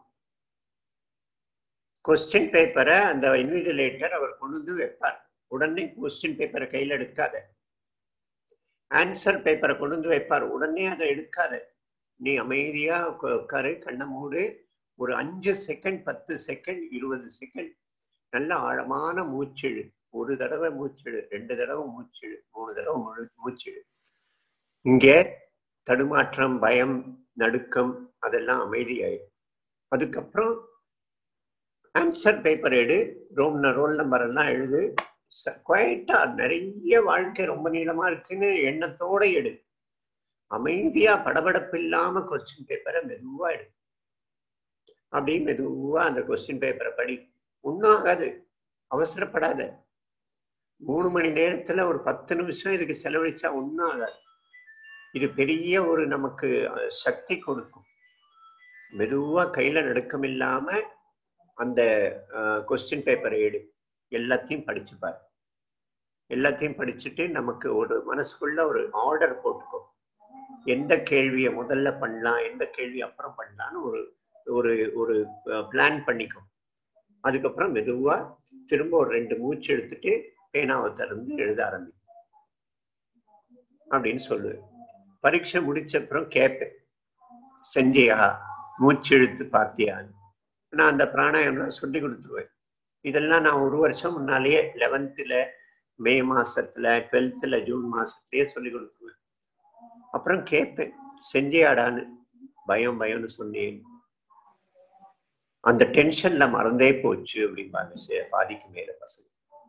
Speaker 1: கொஸ்டின் பேப்பரை அந்த இன்விஜிலேட்டர் அவர் கொண்டு வந்து வைப்பார் உடனே கொஸ்டின் பேப்பரை கையில் எடுக்காத ஆன்சர் பேப்பரை கொண்டு வந்து வைப்பார் உடனே அதை எடுக்காத நீ அமைதியா உக்க- உட்காரு கண்ணை மூடு ஒரு அஞ்சு செகண்ட் பத்து செகண்ட் இருபது செகண்ட் நல்ல ஆழமான மூச்சிழு ஒரு தடவை மூச்சிழு ரெண்டு தடவை மூச்சிழு மூணு தடவை முழு மூச்சிழு இங்கே தடுமாற்றம் பயம் நடுக்கம் அதெல்லாம் அமைதியாயிடும் அதுக்கப்புறம் ஆன்சர் பேப்பர் எடு ரோம் ரோல் நம்பர் எல்லாம் எழுது குவைட்டா நிறைய வாழ்க்கை ரொம்ப நீளமா இருக்குன்னு எண்ணத்தோட எடு அமைதியா படபடப்பு இல்லாம கொஸ்டின் பேப்பரை மெதுவா எடு அப்படி மெதுவா அந்த கொஸ்டின் பேப்பரை படி ஒன்றும் ஆகாது அவசரப்படாத மூணு மணி நேரத்துல ஒரு பத்து நிமிஷம் இதுக்கு செலவழிச்சா ஒன்றும் ஆகாது இது பெரிய ஒரு நமக்கு அஹ், சக்தி கொடுக்கும் மெதுவா கையில நடுக்கம் இல்லாம அந்த கொஸ்டின் பேப்பரை எடு எல்லாத்தையும் படிச்சு பாரு எல்லாத்தையும் படிச்சுட்டு நமக்கு ஒரு மனசுக்குள்ள ஒரு ஆர்டர் போட்டுக்கோ எந்த கேள்வியை முதல்ல பண்ணலாம் எந்த கேள்வி அப்புறம் பண்ணலாம்னு ஒரு ஒரு ஒரு பிளான் பண்ணிக்கோ அதுக்கப்புறம் மெதுவா திரும்ப ஒரு ரெண்டு மூச்சு எடுத்துட்டு பேனாவை திறந்து எழுத ஆரம்பி அப்படின்னு சொல்லுவேன் பரீட்சை முடிச்ச அப்புறம் கேட்பேன் செஞ்சியா மூச்சு இழுத்து பார்த்தியான்னு நான் அந்த பிராணாயாமம் சொல்லி கொடுத்துருவேன் இதெல்லாம் நான் ஒரு வருஷம் முன்னாலேயே லெவன்த்தில் மே மாசத்துல டுவெல்த்தில் ஜூன் மாசத்துலயே சொல்லி கொடுத்துருவேன் அப்புறம் கேட்பேன் செஞ்சியாடான்னு பயம் பயம்னு சொன்னேன் அந்த டென்ஷன்ல மறந்தே போச்சு அப்படிம்பாங்க சே- பாதிக்கு மேல பசங்க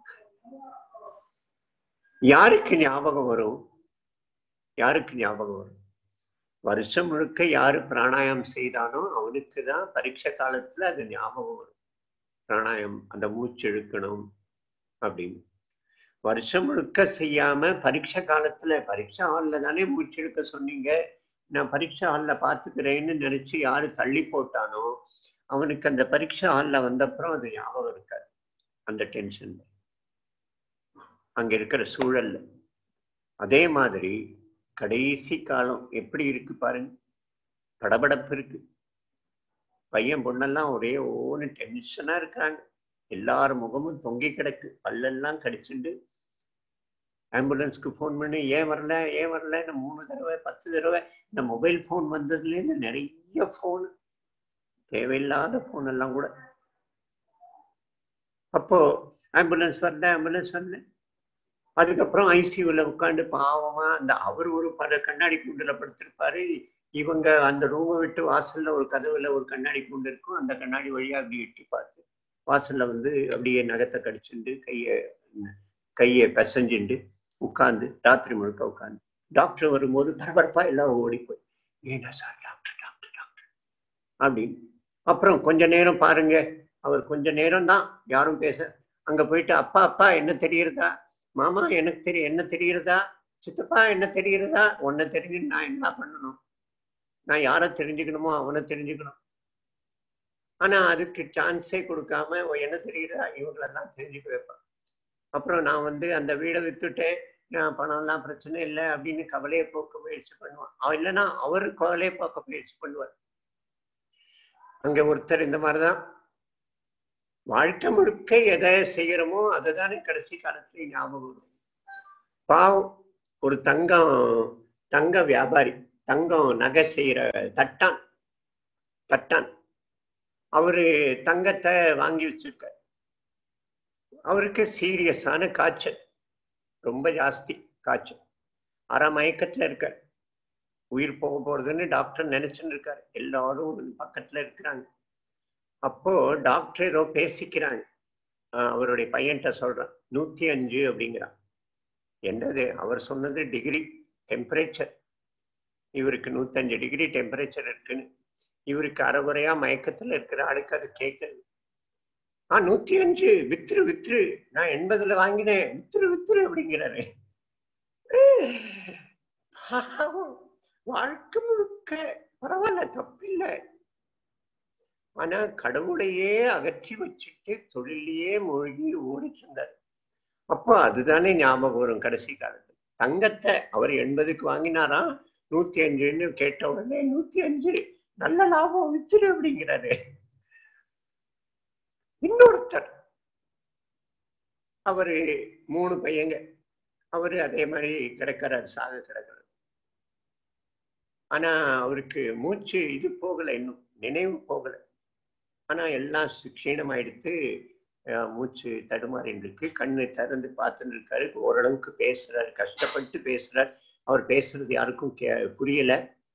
Speaker 1: யாருக்கு ஞாபகம் வரும் யாருக்கு ஞாபகம் வரும் வருஷம் முழுக்க யாரு பிராணாயாமம் செய்தானோ அவனுக்கு தான் பரீட்சை காலத்துல அது ஞாபகம் வரும் பிராணாயம் அந்த மூச்சு இழுக்கணும் அப்படின்னு வருஷம் முழுக்க செய்யாம பரீட்சை காலத்துல பரீட்சை ஹால்ல தானே மூச்சு இழுக்க சொன்னீங்க நான் பரீட்சை ஹால்ல பாத்துக்கிறேன்னு நினைச்சு யாரு தள்ளி போட்டானோ அவனுக்கு அந்த பரீட்சை ஹால்ல வந்தப்புறம் அது ஞாபகம் இருக்காது அந்த டென்ஷன்ல அங்க இருக்கிற சூழல்ல அதே மாதிரி கடைசி காலம் எப்படி இருக்கு பாருங்க படபடப்பு இருக்கு பையன் பொண்ணெல்லாம் ஒரே ஓன்னு டென்ஷனா இருக்கிறாங்க எல்லார் முகமும் தொங்கி கிடக்கு பல்லெல்லாம் கடிச்சுண்டு ஆம்புலன்ஸ்க்கு ஃபோன் பண்ணி ஏன் வரல ஏன் வரலன்னு மூணு தடவை பத்து தடவை இந்த மொபைல் ஃபோன் வந்ததுலேருந்து நிறைய ஃபோன் தேவையில்லாத ஃபோன் எல்லாம் கூட அப்போ ஆம்புலன்ஸ் வரல ஆம்புலன்ஸ் வரல அதுக்கப்புறம் ஐசியூல உட்காந்து பாவமா அந்த அவர் ஒரு பல கண்ணாடி கூண்டுல படுத்திருப்பாரு இவங்க அந்த ரூமை விட்டு வாசல்ல ஒரு கதவுல ஒரு கண்ணாடி கூண்டு இருக்கும் அந்த கண்ணாடி வழியா அப்படி எட்டி பார்த்து வாசல்ல வந்து அப்படியே நகத்தை கடிச்சுண்டு கையை கையை பிசைஞ்சுண்டு உட்காந்து ராத்திரி முழுக்க உட்காந்து டாக்டர் வரும்போது பரபரப்பா எல்லாம் ஓடி போய் ஏன்னா சார் டாக்டர் டாக்டர் டாக்டர் அப்படின்னு அப்புறம் கொஞ்ச நேரம் பாருங்க அவர் கொஞ்ச நேரம் தான் யாரும் பேச அங்க போயிட்டு அப்பா அப்பா என்ன தெரியுறதா மாமா எனக்கு தெரியும் என்ன தெரியுறதா சித்தப்பா என்ன தெரியுறதா உன்னை தெரிஞ்சு நான் என்ன பண்ணணும் நான் யாரை தெரிஞ்சுக்கணுமோ அவனை தெரிஞ்சுக்கணும் ஆனா அதுக்கு சான்ஸே கொடுக்காம "ஓ, என்ன தெரியுதா இவங்களெல்லாம் தெரிஞ்சுக்க வைப்பான் அப்புறம் நான் வந்து அந்த வீடை வித்துட்டேன் நான் பணம்லாம் பிரச்சனை இல்லை அப்படின்னு கவலையை போக்க முயற்சி பண்ணுவான் அவன் இல்லைன்னா அவர் கவலையை போக்க முயற்சி பண்ணுவார் அங்க ஒருத்தர் இந்த மாதிரிதான் வாழ்க்கை முழுக்க எதை செய்யறோமோ அதை தானே கடைசி காலத்துல ஞாபகம் வரும் பாவம் ஒரு தங்கம் தங்க வியாபாரி தங்கம் நகை செய்யற தட்டான் தட்டான் அவரு தங்கத்தை வாங்கி வச்சிருக்க அவருக்கு சீரியஸான காய்ச்சல் ரொம்ப ஜாஸ்தி காய்ச்சல் அரை மயக்கத்துல இருக்கார் உயிர் போக போறதுன்னு டாக்டர் நினைச்சுன்னு இருக்காரு எல்லாரும் பக்கத்துல இருக்கிறாங்க அப்போ டாக்டர் ஏதோ பேசிக்கிறாங்க ஆஹ் அவருடைய பையன்கிட்ட சொல்றான் நூத்தி அஞ்சு அப்படிங்கிறான் என்னது அவர் சொன்னது டிகிரி டெம்பரேச்சர் இவருக்கு நூத்தஞ்சு டிகிரி டெம்பரேச்சர் இருக்குன்னு இவருக்கு அரைகுறையா மயக்கத்துல இருக்கிற ஆளுக்கு அது கேட்கறது ஆ நூத்தி அஞ்சு வித்துரு வித்துரு நான் எண்பதுல வாங்கினேன் வித்துரு வித்துரு அப்படிங்கிறாரு பாவம், வாழ்க்கை முழுக்க பரவாயில்ல தப்பில்லை ஆனா கடவுளையே அகற்றி வச்சுட்டு தொழிலையே மூழ்கி ஓடிட்டு இருந்தார் அப்போ அதுதானே ஞாபகம் வரும் கடைசி காலத்துல தங்கத்தை அவர் எண்பதுக்கு வாங்கினாராம் நூத்தி அஞ்சுன்னு கேட்ட உடனே நூத்தி அஞ்சு நல்ல லாபம் வித்துரு அப்படிங்கிறாரு இன்னொருத்தர் அவரு மூணு பையங்க அவரு அதே மாதிரி கிடக்கிறார் சாக கிடக்கிறார் ஆனா அவருக்கு மூச்சு இது போகல இன்னும் நினைவு போகல ஆனா எல்லாம் க்ஷீணமாயிடுத்து அஹ் மூச்சு தடுமாறின்னு இருக்கு கண்ணு திறந்து பார்த்துன்னு இருக்காரு ஓரளவுக்கு பேசுறாரு கஷ்டப்பட்டு பேசுறார் அவர் பேசுறது யாருக்கும் கே புரியல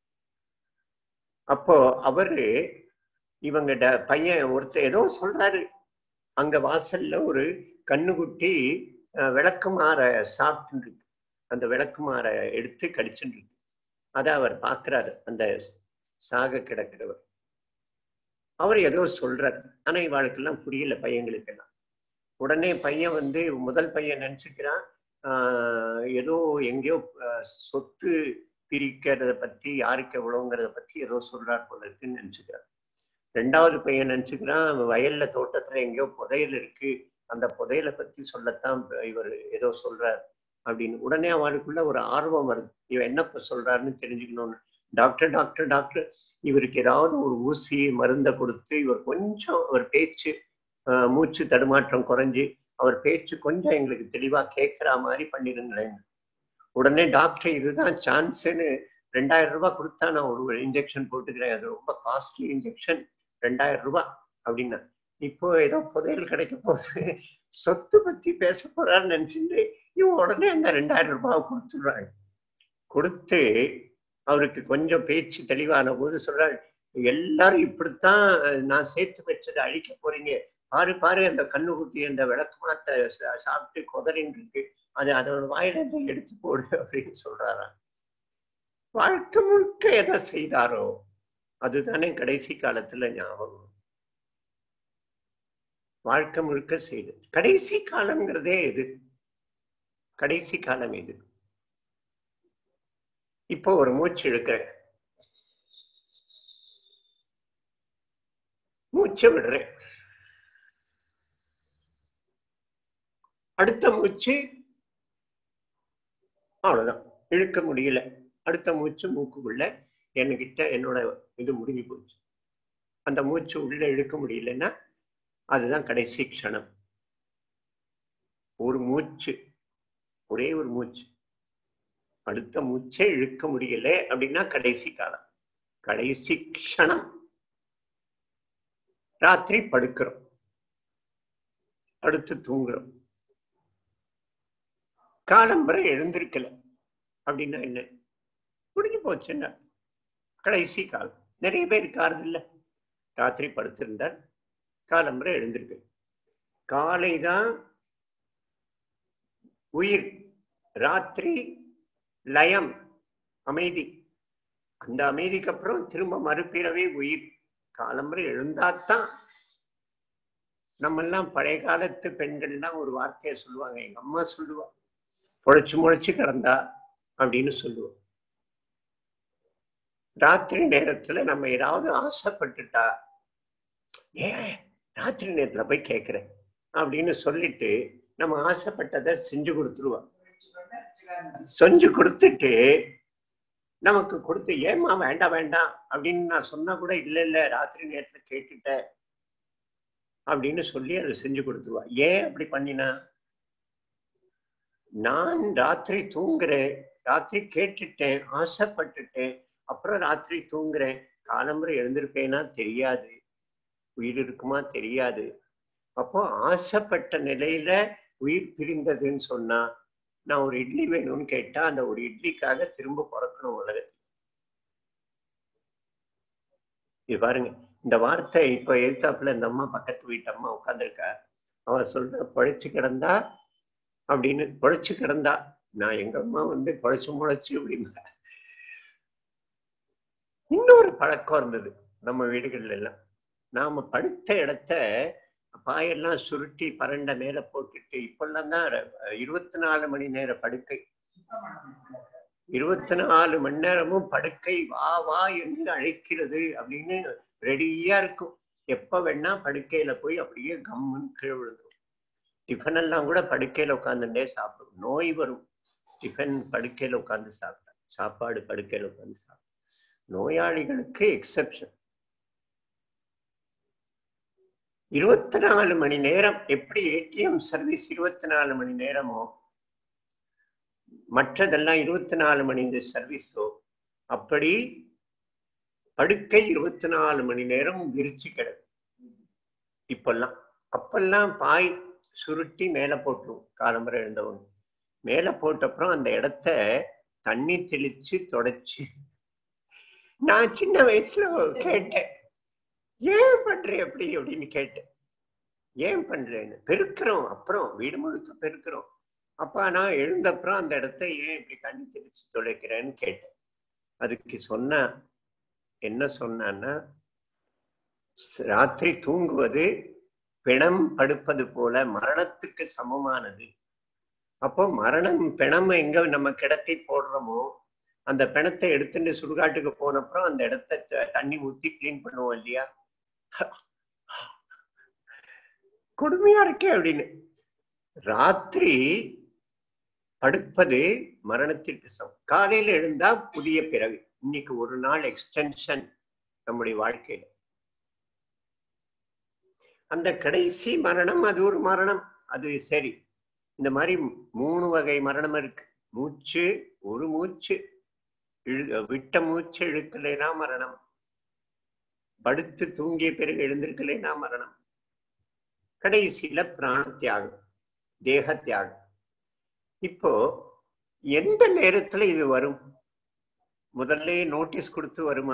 Speaker 1: அப்போ அவரு இவங்க ட- பையன் ஒருத்தர் ஏதோ சொல்றாரு அங்க வாசல்ல ஒரு கண்ணுக்குட்டி அஹ், விளக்குமாற சாப்பிட்டு இருக்கு அந்த விளக்குமாற எடுத்து கடிச்சுட்டு இருக்கு அத அவர் பார்க்கிறாரு அந்த சாக கிடக்கிறவர் அவர் ஏதோ சொல்றாரு ஆனா இவாளுக்கெல்லாம் புரியல பையங்களுக்கெல்லாம் உடனே பையன் வந்து முதல் பையன் நினைச்சுக்கிறான் ஆஹ் ஏதோ எங்கேயோ ஆஹ் சொத்து பிரிக்கிறத பத்தி யாருக்கு எவ்வளவுங்கிறத பத்தி ஏதோ சொல்றார் போல இருக்குன்னு நினைச்சுக்கிறான் ரெண்டாவது பையன் நினைச்சுக்கிறான் வயல்ல தோட்டத்துல எங்கேயோ புதையல் இருக்கு அந்த புதையலை பத்தி சொல்லத்தான் இவர் ஏதோ சொல்றார் அப்படின்னு உடனே அவளுக்குள்ள ஒரு ஆர்வம் வருது இவன் என்ன இப்ப சொல்றாருன்னு தெரிஞ்சுக்கணும்னு டாக்டர் டாக்டர் டாக்டர் இவருக்கு ஏதாவது ஒரு ஊசி மருந்தை கொடுத்து இவர் கொஞ்சம் அவர் பேச்சு ஆஹ் மூச்சு தடுமாற்றம் குறைஞ்சு அவர் பேச்சு கொஞ்சம் எங்களுக்கு தெளிவா கேட்கிற மாதிரி பண்ணிருங்களேன் உடனே டாக்டர் இதுதான் சான்ஸ்ன்னு ரெண்டாயிரம் ரூபாய் கொடுத்தா நான் ஒரு இன்ஜெக்ஷன் போட்டுக்கிறேன் அது ரொம்ப காஸ்ட்லி இன்ஜெக்ஷன் ரெண்டாயிரம் ரூபாய் அப்படின்னா இப்போ ஏதோ புதையல் கிடைக்க போகுது சொத்து பத்தி பேச போறான்னு நினைச்சுட்டு இவன் உடனே அந்த ரெண்டாயிரம் ரூபாய் கொடுத்துடுறாங்க கொடுத்து அவருக்கு கொஞ்சம் பேச்சு தெளிவான போது சொல்றாரு எல்லாரும் இப்படித்தான் நான் சேர்த்து வச்சதை அழிக்க போறீங்க பாரு பாரு அந்த கண்ணுக்குட்டி அந்த விளக்கு மாத்த சாப்பிட்டு குதறின்னு இருக்கு அது அதோட வாயில இருந்து எடுத்து போடு அப்படின்னு சொல்றாராம் வாழ்க்கை முழுக்க எதை செய்தாரோ அதுதானே கடைசி காலத்துல ஞாபகம் வாழ்க்கை முழுக்க செய்தது கடைசி காலம்ங்கிறதே எது கடைசி காலம் எது இப்போ ஒரு மூச்சு இழுக்கிறேன் மூச்சை விடுறேன் அடுத்த மூச்சு அவ்வளவுதான் இழுக்க முடியல அடுத்த மூச்சு மூக்குக்குள்ள என்கிட்ட என்னோட இது முடிஞ்சு போச்சு அந்த மூச்சு உள்ள இழுக்க முடியலன்னா அதுதான் கடைசி க்ஷணம் ஒரு மூச்சு ஒரே ஒரு மூச்சு அடுத்த மூச்சே இழுக்க முடியல அப்படின்னா கடைசி காலம் கடைசி க்ஷணம் ராத்திரி படுக்கிறோம் அடுத்து தூங்குறோம் காலம்பரை எழுந்திருக்கல அப்படின்னா என்ன முடிஞ்சு போச்சுன்னா கடைசி காலம் நிறைய பேர் இருக்காரு இல்ல ராத்திரி படுத்திருந்தார் காலம்பரை எழுந்திருக்கு காலை தான் உயிர் ராத்திரி லயம் அமைதி அந்த அமைதிக்கு அப்புறம் திரும்ப மறுபிறவே உயிர் காலம்பரை எழுந்தாத்தான் நம்ம எல்லாம் பழைய காலத்து பெண்கள்லாம் ஒரு வார்த்தையை சொல்லுவாங்க எங்க அம்மா சொல்லுவா பொழைச்சு முளைச்சு கிடந்தா அப்படின்னு சொல்லுவோம் ராத்திரி நேரத்துல நம்ம ஏதாவது ஆசைப்பட்டுட்டா ஏன் ராத்திரி நேரத்துல போய் கேட்கிறேன் அப்படின்னு சொல்லிட்டு நம்ம ஆசைப்பட்டதை செஞ்சு கொடுத்துருவோம் செஞ்சு கொடுத்துட்டு நமக்கு கொடுத்து ஏமா வேண்டாம் வேண்டாம் அப்படின்னு நான் சொன்னா கூட இல்ல இல்ல ராத்திரி நேரத்துல கேட்டுட்டேன் அப்படின்னு சொல்லி அதை செஞ்சு கொடுத்துருவா ஏன் அப்படி பண்ணினா நான் ராத்திரி தூங்குறேன் ராத்திரி கேட்டுட்டேன் ஆசைப்பட்டுட்டேன் அப்புறம் ராத்திரி தூங்குறேன் காலம்பரை எழுந்திருப்பேனா தெரியாது உயிர் இருக்குமா தெரியாது அப்போ ஆசைப்பட்ட நிலையில உயிர் பிரிந்ததுன்னு சொன்னா நான் ஒரு இட்லி வேணும்னு கேட்டா அந்த ஒரு இட்லிக்காக திரும்ப பிறக்கணும் உலகத்துல இது பாருங்க இந்த வார்த்தை இப்ப எதிர்த்தாப்புல இந்த அம்மா பக்கத்து வீட்டு அம்மா உட்காந்துருக்கா அவ சொல்ற பழிச்சு கிடந்தா அப்படின்னு பழிச்சு கிடந்தா நான் எங்க அம்மா வந்து பழிச்சு முளைச்சு அப்படின்னா இன்னொரு பழக்கம் இருந்தது நம்ம வீடுகள்ல எல்லாம் நாம படுத்த இடத்த பாயெல்லாம் சுருட்டி பரண்ட மேல போட்டுட்டு இப்பெல்லாம் தான் இருபத்தி நாலு மணி நேர படுக்கை இருபத்தி நாலு மணி நேரமும் படுக்கை வா வா என்று அழைக்கிறது அப்படின்னு ரெடியா இருக்கும் எப்ப வேணா படுக்கையில போய் அப்படியே கம்முன்னு கீழே விழுந்துரும் டிஃபன் எல்லாம் கூட படுக்கையில உட்காந்துட்டே சாப்பிடும் நோய் வரும் டிஃபன் படுக்கையில உட்காந்து சாப்பிட்டா சாப்பாடு படுக்கையில உட்காந்து சாப்பிடும் நோயாளிகளுக்கு எக்ஸெப்ஷன் இருபத்தி நாலு மணி நேரம் எப்படி ஏடிஎம் சர்வீஸ் இருபத்தி நாலு மணி நேரமோ மற்றதெல்லாம் இருபத்தி நாலு மணி சர்வீஸோ அப்படி படுக்கை இருபத்தி நாலு மணி நேரம் விரிச்சு கிடக்கு இப்பெல்லாம் அப்பெல்லாம் பாய் சுருட்டி மேல போட்டுரும் காலம்பரை எழுந்தவங்க மேல போட்ட அப்புறம் அந்த இடத்த தண்ணி தெளிச்சு தொடச்சு நான் சின்ன வயசுல கேட்டேன் ஏன் பண்ற எப்படி அப்படின்னு கேட்டேன் ஏன் பண்றேன்னு பெருக்கிறோம் அப்புறம் வீடு முழுக்க பெருக்கிறோம் அப்பா நான் எழுந்தப்புறம் அந்த இடத்த ஏன் இப்படி தண்ணி தெளிச்சு தொலைக்கிறேன்னு கேட்டேன் அதுக்கு சொன்ன என்ன சொன்னான்னா ராத்திரி தூங்குவது பிணம் படுப்பது போல மரணத்துக்கு சமமானது அப்போ மரணம் பிணம் எங்க நம்ம கிடத்தி போடுறோமோ அந்த பிணத்தை எடுத்துட்டு சுடுகாட்டுக்கு போனப்புறம் அந்த இடத்த த- தண்ணி ஊத்தி கிளீன் பண்ணுவோம் இல்லையா கொடுமையா இருக்கே அப்படின்னு ராத்திரி படுப்பது மரணத்திற்கு சமம் காலையில எழுந்தா புதிய பிறவி இன்னைக்கு ஒரு நாள் எக்ஸ்டென்ஷன் நம்முடைய வாழ்க்கையில அந்த கடைசி மரணம் அது ஒரு மரணம் அது சரி இந்த மாதிரி மூணு வகை மரணம் இருக்கு மூச்சு ஒரு மூச்சு இழு விட்ட மூச்சு இழுக்கலைனா மரணம் படுத்து தூங்கிய பிறகு எழுந்திருக்கலைனா மரணம் கடைசியில பிராண தியாகம் தேக தியாகம் இப்போ எந்த நேரத்துல இது வரும் முதல்ல நோட்டீஸ் கொடுத்து வருமா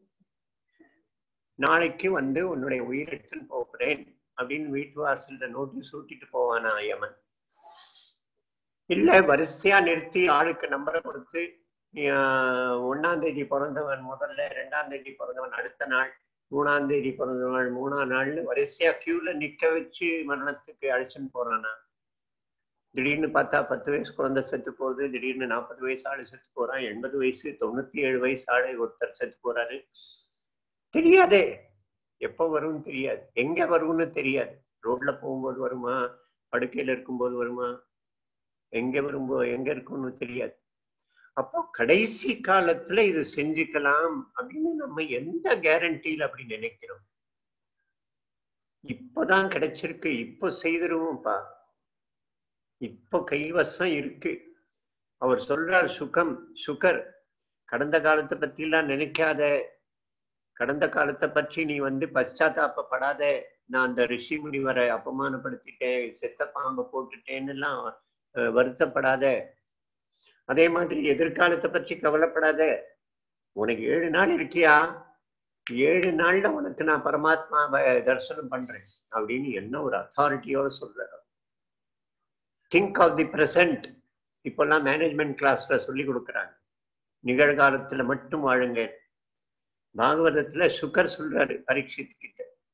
Speaker 1: நாளைக்கு வந்து உன்னுடைய உயிர் எடுத்துன்னு போகிறேன் அப்படின்னு வீட்டு வாசல்ல நோட்டீஸ் ஊட்டிட்டு போவானா யமன் இல்ல வரிசையா நிறுத்தி ஆளுக்கு நம்பரை கொடுத்து நீ, ஆஹ், ஒண்ணாம் தேதி பிறந்தவன் முதல்ல ரெண்டாம் தேதி பிறந்தவன் அடுத்த நாள் மூணாம் தேதி பிறந்த நாள் மூணாம் நாள்னு வரிசையா கியூல நிக்க வச்சு மரணத்துக்கு அழைச்சுன்னு போறானா திடீர்னு பார்த்தா பத்து வயசு குழந்தை செத்து போகுது திடீர்னு நாற்பது வயசு ஆளு செத்து போறான் எண்பது வயசு தொண்ணூத்தி ஏழு வயசு ஆளு ஒருத்தர் செத்து போறாரு தெரியாதே எப்ப வரும்னு தெரியாது எங்க வரும்னு தெரியாது ரோட்ல போகும்போது வருமா படுக்கையில இருக்கும்போது வருமா எங்க வரும்போது எங்க இருக்கும்னு தெரியாது அப்போ கடைசி காலத்துல இது செஞ்சுக்கலாம் அப்படின்னு நம்ம எந்த கேரண்டியில அப்படி நினைக்கிறோம் இப்பதான் கிடைச்சிருக்கு இப்போ செய்திருவோம்ப்பா இப்போ கைவசம் இருக்கு அவர் சொல்றார் சுகம் சுகர் கடந்த காலத்தை பத்தி எல்லாம் நினைக்காத கடந்த காலத்தை பற்றி நீ வந்து பశ్చాத்தாபப்படாத நான் அந்த ரிஷி முனிவரை அபமானப்படுத்திட்டேன் செத்த பாம்பை போட்டுட்டேன்னு எல்லாம் அஹ், வருத்தப்படாத அதே மாதிரி எதிர்காலத்தை பற்றி கவலைப்படாத உனக்கு ஏழு நாள் இருக்கியா ஏழு நாள்ல உனக்கு நான் பரமாத்மாவை தரிசனம் பண்றேன் அப்படின்னு என்ன ஒரு அத்தாரிட்டியோட சொல்றாரு திங்க் ஆஃப் தி பிரசன்ட் இப்பெல்லாம் மேனேஜ்மெண்ட் கிளாஸ்ல சொல்லி கொடுக்குறாங்க நிகழ்காலத்துல மட்டும் வாழுங்க பாகவதத்துல சுகர் சொல்றாரு பரீட்சித் கிட்ட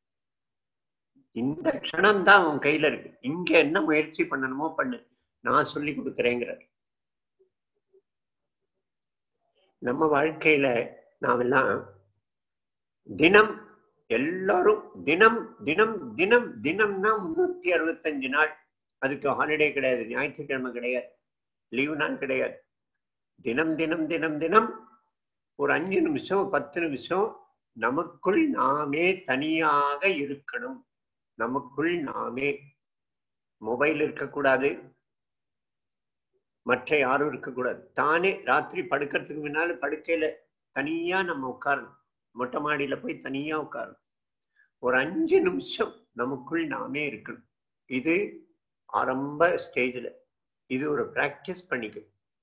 Speaker 1: இந்த க்ஷணம் தான் உன் கையில இருக்கு இங்க என்ன முயற்சி பண்ணணுமோ பண்ணு நான் சொல்லி கொடுக்குறேங்கிறார் நம்ம வாழ்க்கையில நாமெல்லாம் தினம் எல்லாரும் தினம் தினம் தினம் தினம்னா முன்னூத்தி அறுபத்தஞ்சு நாள் அதுக்கு ஹாலிடே கிடையாது ஞாயிற்றுக்கிழமை கிடையாது லீவு நாள் கிடையாது தினம் தினம் தினம் தினம் ஒரு அஞ்சு நிமிஷம் பத்து நிமிஷம் நமக்குள் நாமே தனியாக இருக்கணும் நமக்குள் நாமே மொபைல் இருக்கக்கூடாது மற்ற யாரும் இருக்கக்கூடாது தானே ராத்திரி படுக்கிறதுக்கு முன்னால படுக்கையில தனியா நம்ம உட்காரணும் மொட்டை மாடியில போய் தனியா உட்காரணும் ஒரு அஞ்சு நிமிஷம் நமக்குள் நாமே இருக்கணும் இது ஆரம்ப ஸ்டேஜ்ல இது ஒரு பிராக்டிஸ் பண்ணிக்க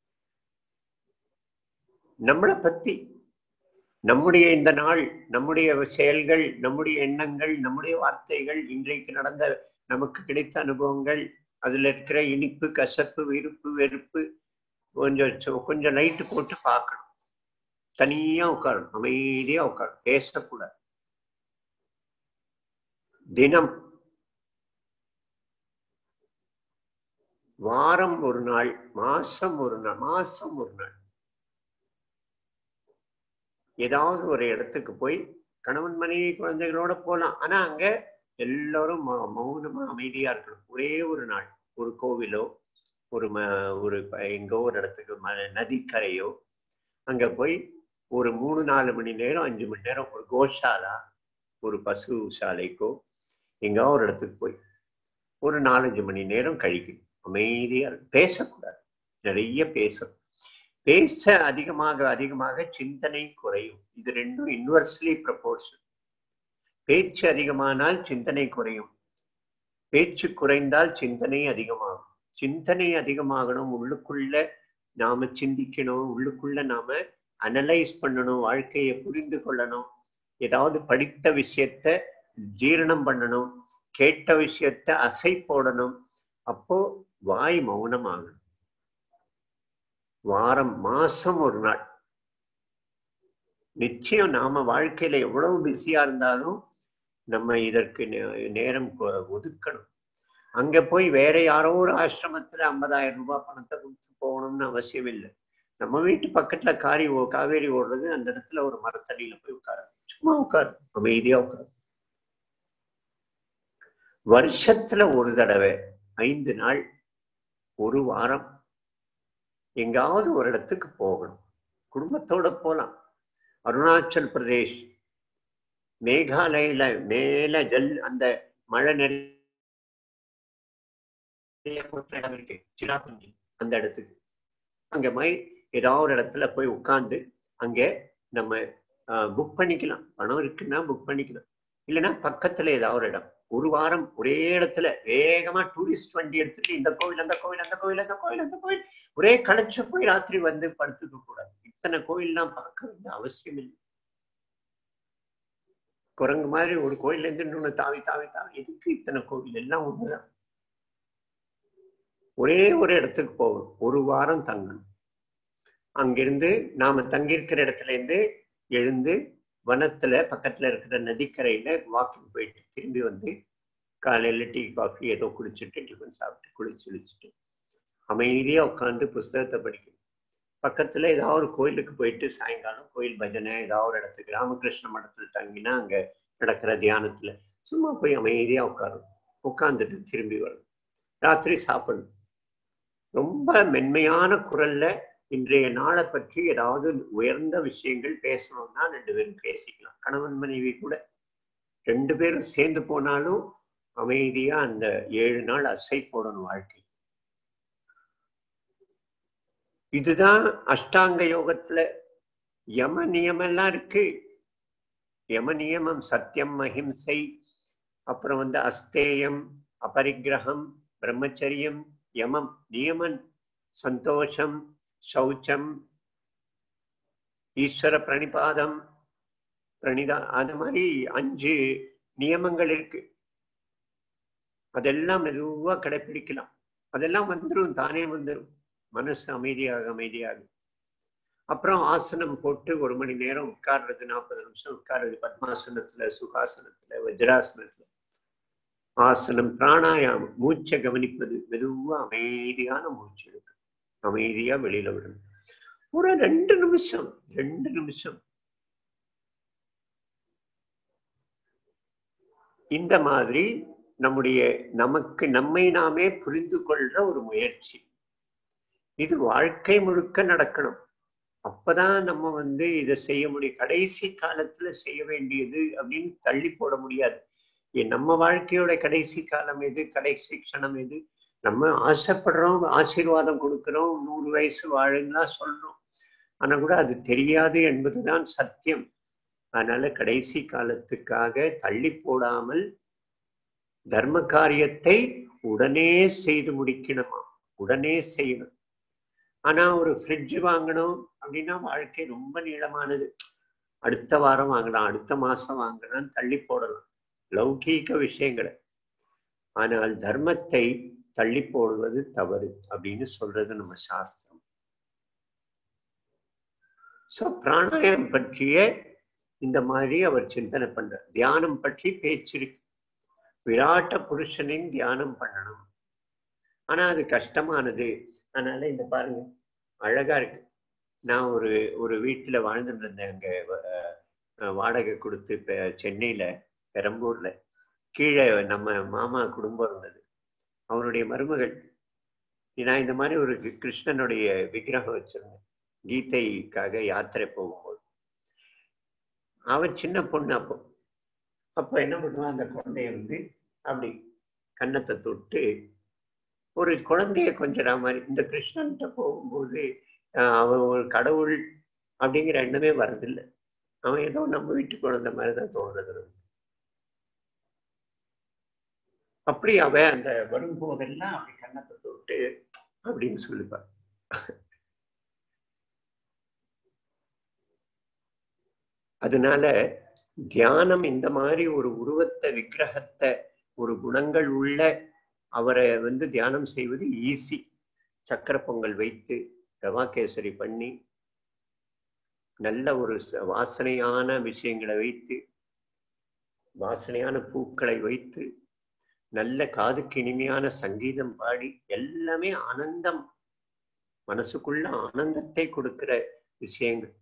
Speaker 1: நம்மளை பத்தி நம்முடைய இந்த நாள் நம்முடைய செயல்கள் நம்முடைய எண்ணங்கள் நம்முடைய வார்த்தைகள் இன்றைக்கு நடந்த நமக்கு கிடைத்த அனுபவங்கள் அதுல இருக்கிற இனிப்பு கசப்பு விருப்பு வெறுப்பு கொஞ்சம் சொ- கொஞ்சம் லைட்டு போட்டு பார்க்கணும் தனியா உட்காரணும் அமைதியா உட்காரணும் பேசக்கூடாது தினம் வாரம் ஒரு நாள் மாசம் ஒரு நாள் மாசம் ஒரு நாள் ஏதாவது ஒரு இடத்துக்கு போய் கணவன் மனைவி குழந்தைகளோட போலாம் ஆனா அங்க எல்லாரும் மௌ- மௌனமா அமைதியா இருக்கணும் ஒரே ஒரு நாள் ஒரு கோவிலோ ஒரு ம ஒரு ப- எங்கோ ஒரு இடத்துக்கு ம நதிக்கரையோ அங்க போய் ஒரு மூணு நாலு மணி நேரம் அஞ்சு மணி நேரம் ஒரு கோஷாலா ஒரு பசு சாலைக்கோ எங்கோ ஒரு இடத்துக்கு போய் ஒரு நாலஞ்சு மணி நேரம் கழிக்கணும் அமைதியா இருக்கணும். பேசக்கூடாது நிறைய பேசணும் பேச அதிகமாக அதிகமாக சிந்தனை குறையும் இது ரெண்டும் இன்வெர்ஸ்லி ப்ரப்போர்ஷன் பேச்சு அதிகமானால் சிந்தனை குறையும் பேச்சு குறைந்தால் சிந்தனை அதிகமாகும் சிந்தனை அதிகமாகணும் உள்ளுக்குள்ள நாம சிந்திக்கணும் உள்ளுக்குள்ள நாம அனலைஸ் பண்ணணும் வாழ்க்கையை புரிந்து கொள்ளணும் ஏதாவது படித்த விஷயத்த ஜீரணம் பண்ணணும் கேட்ட விஷயத்த அசை போடணும் அப்போ வாய் மௌனமாகணும் வாரம் மாசம் ஒரு நாள் நிச்சயம் நாம வாழ்க்கையில எவ்வளவு பிஸியா இருந்தாலும் நம்ம இதற்கு நே- நேரம் கொ- ஒதுக்கணும் அங்க போய் வேற யாரோ ஒரு ஆசிரமத்துல ஐம்பதாயிரம் ரூபாய் பணத்தை கொடுத்து போகணும்னு அவசியம் இல்லை நம்ம வீட்டு பக்கத்துல காரி ஓ காவேரி ஓடுறது அந்த இடத்துல ஒரு மரத்தடியில போய் உட்காரு சும்மா உட்காரு அமைதியா உட்காரு வருஷத்துல ஒரு தடவை ஐந்து நாள் ஒரு வாரம் எங்காவது ஒரு இடத்துக்கு போகணும் குடும்பத்தோட போலாம் அருணாச்சல் பிரதேஷ் மேகாலயில மேல ஜல் அந்த மழை நிறைய கொட்டுற இடம் இருக்கு சிராபுஞ்சி அந்த இடத்துக்கு அங்க போய் ஏதாவது ஒரு இடத்துல போய் உட்கார்ந்து அங்க நம்ம புக் பண்ணிக்கலாம் பணம் இருக்குன்னா புக் பண்ணிக்கலாம் இல்லைன்னா பக்கத்துல ஏதாவது ஒரு இடம் ஒரு வாரம் ஒரே இடத்துல வேகமா டூரிஸ்ட் வண்டி எடுத்துட்டு இந்த கோவில் அந்த கோவில் அந்த கோவில் அந்த கோவில் அந்த கோவில் ஒரே களைச்சு போய் ராத்திரி வந்து படுத்துக்க கூடாது இத்தனை கோயில்லாம் பார்க்க வேண்டிய அவசியம் இல்லை குரங்கு மாதிரி ஒரு கோயில்ல இருந்து இன்னொன்னு தாவி தாவி தாவி எதுக்கு இத்தனை கோவில் எல்லாம் ஒண்ணுதான் ஒரே ஒரு இடத்துக்கு போகணும் ஒரு வாரம் தங்கணும் அங்கிருந்து நாம தங்கியிருக்கிற இடத்துல இருந்து எழுந்து வனத்துல பக்கத்துல இருக்கிற நதிக்கரையில வாக்கிங் போயிட்டு திரும்பி வந்து காலையில டீ காஃபி ஏதோ குடிச்சிட்டு டிஃபன் சாப்பிட்டு குளிச்சு குளிச்சுட்டு அமைதியா உட்காந்து புஸ்தகத்தை படிக்கணும் பக்கத்துல ஏதாவது ஒரு கோயிலுக்கு போயிட்டு சாயங்காலம் கோயில் பஜனை ஏதாவது ஒரு இடத்துக்கு ராமகிருஷ்ண மடத்துல தங்கினா அங்க நடக்கிற தியானத்துல சும்மா போய் அமைதியா உட்காரணும் உட்காந்துட்டு திரும்பி வரணும் ராத்திரி சாப்பிடணும் ரொம்ப மென்மையான குரல்ல இன்றைய நாளை பற்றி ஏதாவது உயர்ந்த விஷயங்கள் பேசணும்னா ரெண்டு பேரும் பேசிக்கலாம் கணவன் மனைவி கூட ரெண்டு பேரும் சேர்ந்து போனாலும் அமைதியா அந்த ஏழு நாள் அசை போடணும் வாழ்க்கை இதுதான் அஷ்டாங்க யோகத்துல யம நியமெல்லாம் இருக்கு யம நியமம் சத்தியம் அஹிம்சை அப்புறம் வந்து அஸ்தேயம் அபரிக்கிரகம் பிரம்மச்சரியம் யமம் நியமன் சந்தோஷம் சௌச்சம் ஈஸ்வர பிரணிபாதம் பிரணிதா அது மாதிரி அஞ்சு நியமங்கள் இருக்கு அதெல்லாம் மெதுவா கடைபிடிக்கலாம் அதெல்லாம் வந்துடும் தானே வந்துடும் மனசு அமைதியாக அமைதியாக அப்புறம் ஆசனம் போட்டு ஒரு மணி நேரம் உட்கார்றது நாற்பது நிமிஷம் உட்கார்றது பத்மாசனத்துல சுகாசனத்துல வஜ்ராசனத்துல ஆசனம் பிராணாயாமம் மூச்சை கவனிப்பது மெதுவா அமைதியான மூச்சு எடுக்கு அமைதியா வெளியில விடணும் ஒரு ரெண்டு நிமிஷம் ரெண்டு நிமிஷம் இந்த மாதிரி நம்முடைய நமக்கு நம்மை நாமே புரிந்து கொள்ற ஒரு முயற்சி இது வாழ்க்கை முழுக்க நடக்கணும் அப்பதான் நம்ம வந்து இதை செய்ய முடியும் கடைசி காலத்துல செய்ய வேண்டியது அப்படின்னு தள்ளி போட முடியாது ஏ, நம்ம வாழ்க்கையோட கடைசி காலம் எது கடைசி க்ஷணம் எது நம்ம ஆசைப்படுறோம் ஆசீர்வாதம் கொடுக்கிறோம் நூறு வயசு வாழுங்களா சொல்றோம் ஆனா கூட அது தெரியாது என்பதுதான் சத்தியம் அதனால கடைசி காலத்துக்காக தள்ளி போடாமல் தர்ம காரியத்தை உடனே செய்து முடிக்கணுமா உடனே செய்யணும் ஆனா ஒரு ஃப்ரிட்ஜ் வாங்கணும் அப்படின்னா வாழ்க்கை ரொம்ப நீளமானது அடுத்த வாரம் வாங்கலாம் அடுத்த மாசம் வாங்கலாம் தள்ளி போடலாம் லௌகீக விஷயங்களை ஆனால் தர்மத்தை தள்ளி போடுவது தவறு அப்படின்னு சொல்றது நம்ம சாஸ்திரம் சோ பிராணாயம் பற்றிய இந்த மாதிரி அவர் சிந்தனை பண்றார் தியானம் பற்றி பேச்சு இருக்கு விராட்ட புருஷனின் தியானம் பண்ணணும் ஆனா அது கஷ்டமானது அதனால இந்த பாருங்க அழகா இருக்கு நான் ஒரு ஒரு வீட்டுல வாழ்ந்துட்டு இருந்தேன் அங்க அஹ், வாடகை கொடுத்து இப்ப சென்னையில பெரம்பூர்ல கீழே நம்ம மாமா குடும்பம் இருந்தது அவருடைய மருமகள் நான் இந்த மாதிரி ஒரு கி- கிருஷ்ணனுடைய விக்கிரகம் வச்சிருந்தேன் கீதைக்காக யாத்திரை போகும்போது அவ சின்ன பொண்ணு அப்போ அப்போ என்ன பண்ணுவான் அந்த குழந்தைய வந்து அப்படி கன்னத்தை தொட்டு ஒரு குழந்தைய கொஞ்சற மாதிரி இந்த கிருஷ்ணன்கிட்ட போகும்போது ஆஹ் அவன் ஒரு கடவுள் அப்படிங்கிற எண்ணமே வரதில்லை அவன் ஏதோ நம்ம வீட்டு குழந்தை மாதிரி தான் தோன்றது நமக்கு. அப்படி அவன் அந்த வரும்போதெல்லாம் அப்படி கன்னத்தை தொட்டு அப்படின்னு சொல்லிப்பான் அதனால தியானம் இந்த மாதிரி ஒரு உருவத்தை விக்கிரகத்தை ஒரு குணங்கள் உள்ள அவரை வந்து தியானம் செய்வது ஈஸி சக்கரை பொங்கல் வைத்து ரவா கேசரி பண்ணி நல்ல ஒரு ச- வாசனையான விஷயங்களை வைத்து வாசனையான பூக்களை வைத்து நல்ல காதுக்கு இனிமையான சங்கீதம் பாடி எல்லாமே ஆனந்தம் மனசுக்குள்ள ஆனந்தத்தை கொடுக்கிற விஷயங்கள்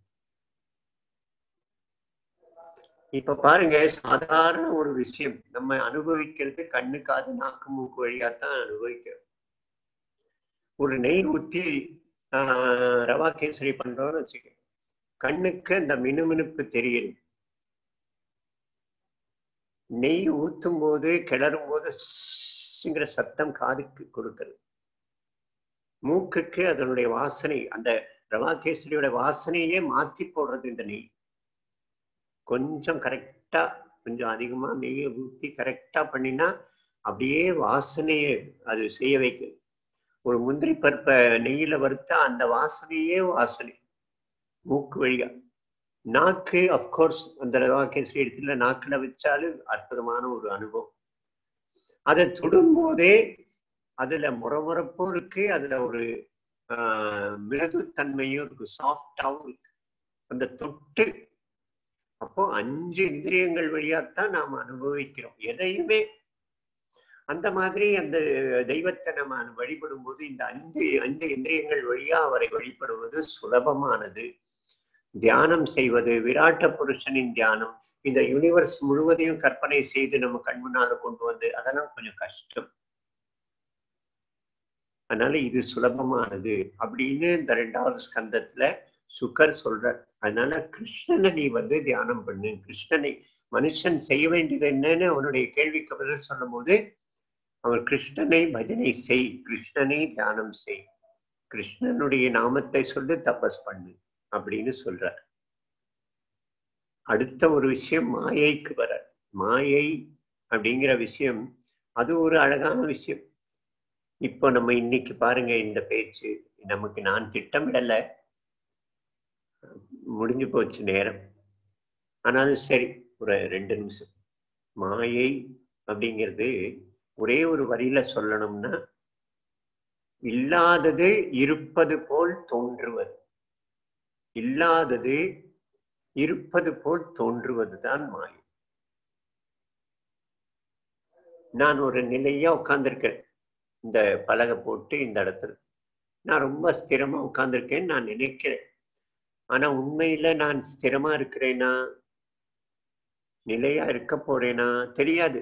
Speaker 1: இப்ப பாருங்க சாதாரண ஒரு விஷயம் நம்ம அனுபவிக்கிறது கண்ணு காது நாக்கு மூக்கு வழியாத்தான் அனுபவிக்கிறோம் ஒரு நெய் ஊத்தி ஆஹ், ரவா கேசரி பண்றோம்னு வச்சுக்க கண்ணுக்கு அந்த மினுமினுப்பு தெரியுது நெய் ஊத்தும் போது கிளறும் போது ஸ்ங்கிற சத்தம் காதுக்கு கொடுக்கிறது மூக்குக்கு அதனுடைய வாசனை அந்த ரவா கேசரியோட வாசனையே மாத்தி போடுறது இந்த நெய் கொஞ்சம் கரெக்டா கொஞ்சம் அதிகமா நெய்யை ஊத்தி கரெக்டா பண்ணினா அப்படியே வாசனையை அது செய்ய வைக்கும் ஒரு முந்திரி பருப்பை நெய்யில வறுத்தா அந்த வாசனையே வாசனை மூக்கு வழியா நாக்கு அப்கோர்ஸ் அந்த ரவா கேசரி இடத்துல நாக்குல வச்சாலும் அற்புதமான ஒரு அனுபவம் அதை தொடும்போதே அதுல முறமுறப்பும் இருக்கு அதுல ஒரு ஆஹ், மிருதுத்தன்மையும் இருக்கு சாஃப்டாவும் இருக்கு அந்த தொட்டு அப்போ அஞ்சு இந்திரியங்கள் வழியாத்தான் நாம் அனுபவிக்கிறோம் எதையுமே அந்த மாதிரி அந்த தெய்வத்தை நம்ம வழிபடும் போது இந்த அஞ்சு அஞ்சு இந்திரியங்கள் வழியா அவரை வழிபடுவது சுலபமானது தியானம் செய்வது விராட்ட புருஷனின் தியானம் இந்த யூனிவர்ஸ் முழுவதையும் கற்பனை செய்து நம்ம கண் முன்னால கொண்டு வந்து அதெல்லாம் கொஞ்சம் கஷ்டம் அதனால இது சுலபமானது அப்படின்னு இந்த ரெண்டாவது ஸ்கந்தத்துல சுகர் சொல்றார் அதனால கிருஷ்ணனை நீ வந்து தியானம் பண்ணு கிருஷ்ணனை மனுஷன் செய்ய வேண்டியது என்னன்னு அவனுடைய கேள்விக்கு பதில் சொல்லும் போது அவர் கிருஷ்ணனை பஜனை செய் கிருஷ்ணனை தியானம் செய் கிருஷ்ணனுடைய நாமத்தை சொல்லி தபஸ் பண்ணு அப்படின்னு சொல்றார் அடுத்த ஒரு விஷயம் மாயைக்கு வர மாயை அப்படிங்கிற விஷயம் அது ஒரு அழகான விஷயம் இப்போ நம்ம இன்னைக்கு பாருங்க இந்த பேச்சு நமக்கு நான் திட்டமிடல முடிஞ்சு போச்சு நேரம் ஆனாலும் சரி ஒரு ரெண்டு நிமிஷம் மாயை அப்படிங்கிறது ஒரே ஒரு வரியில சொல்லணும்னா இல்லாதது இருப்பது போல் தோன்றுவது இல்லாதது இருப்பது போல் தோன்றுவதுதான் மாயை நான் ஒரு நிலையா உட்கார்ந்திருக்கேன் இந்த பலகை போட்டு இந்த இடத்துல நான் ரொம்ப ஸ்திரமா உட்கார்ந்திருக்கேன்னு நான் நினைக்கிறேன் ஆனா உண்மையில நான் ஸ்திரமா இருக்கிறேனா நிலையா இருக்க போறேனா தெரியாது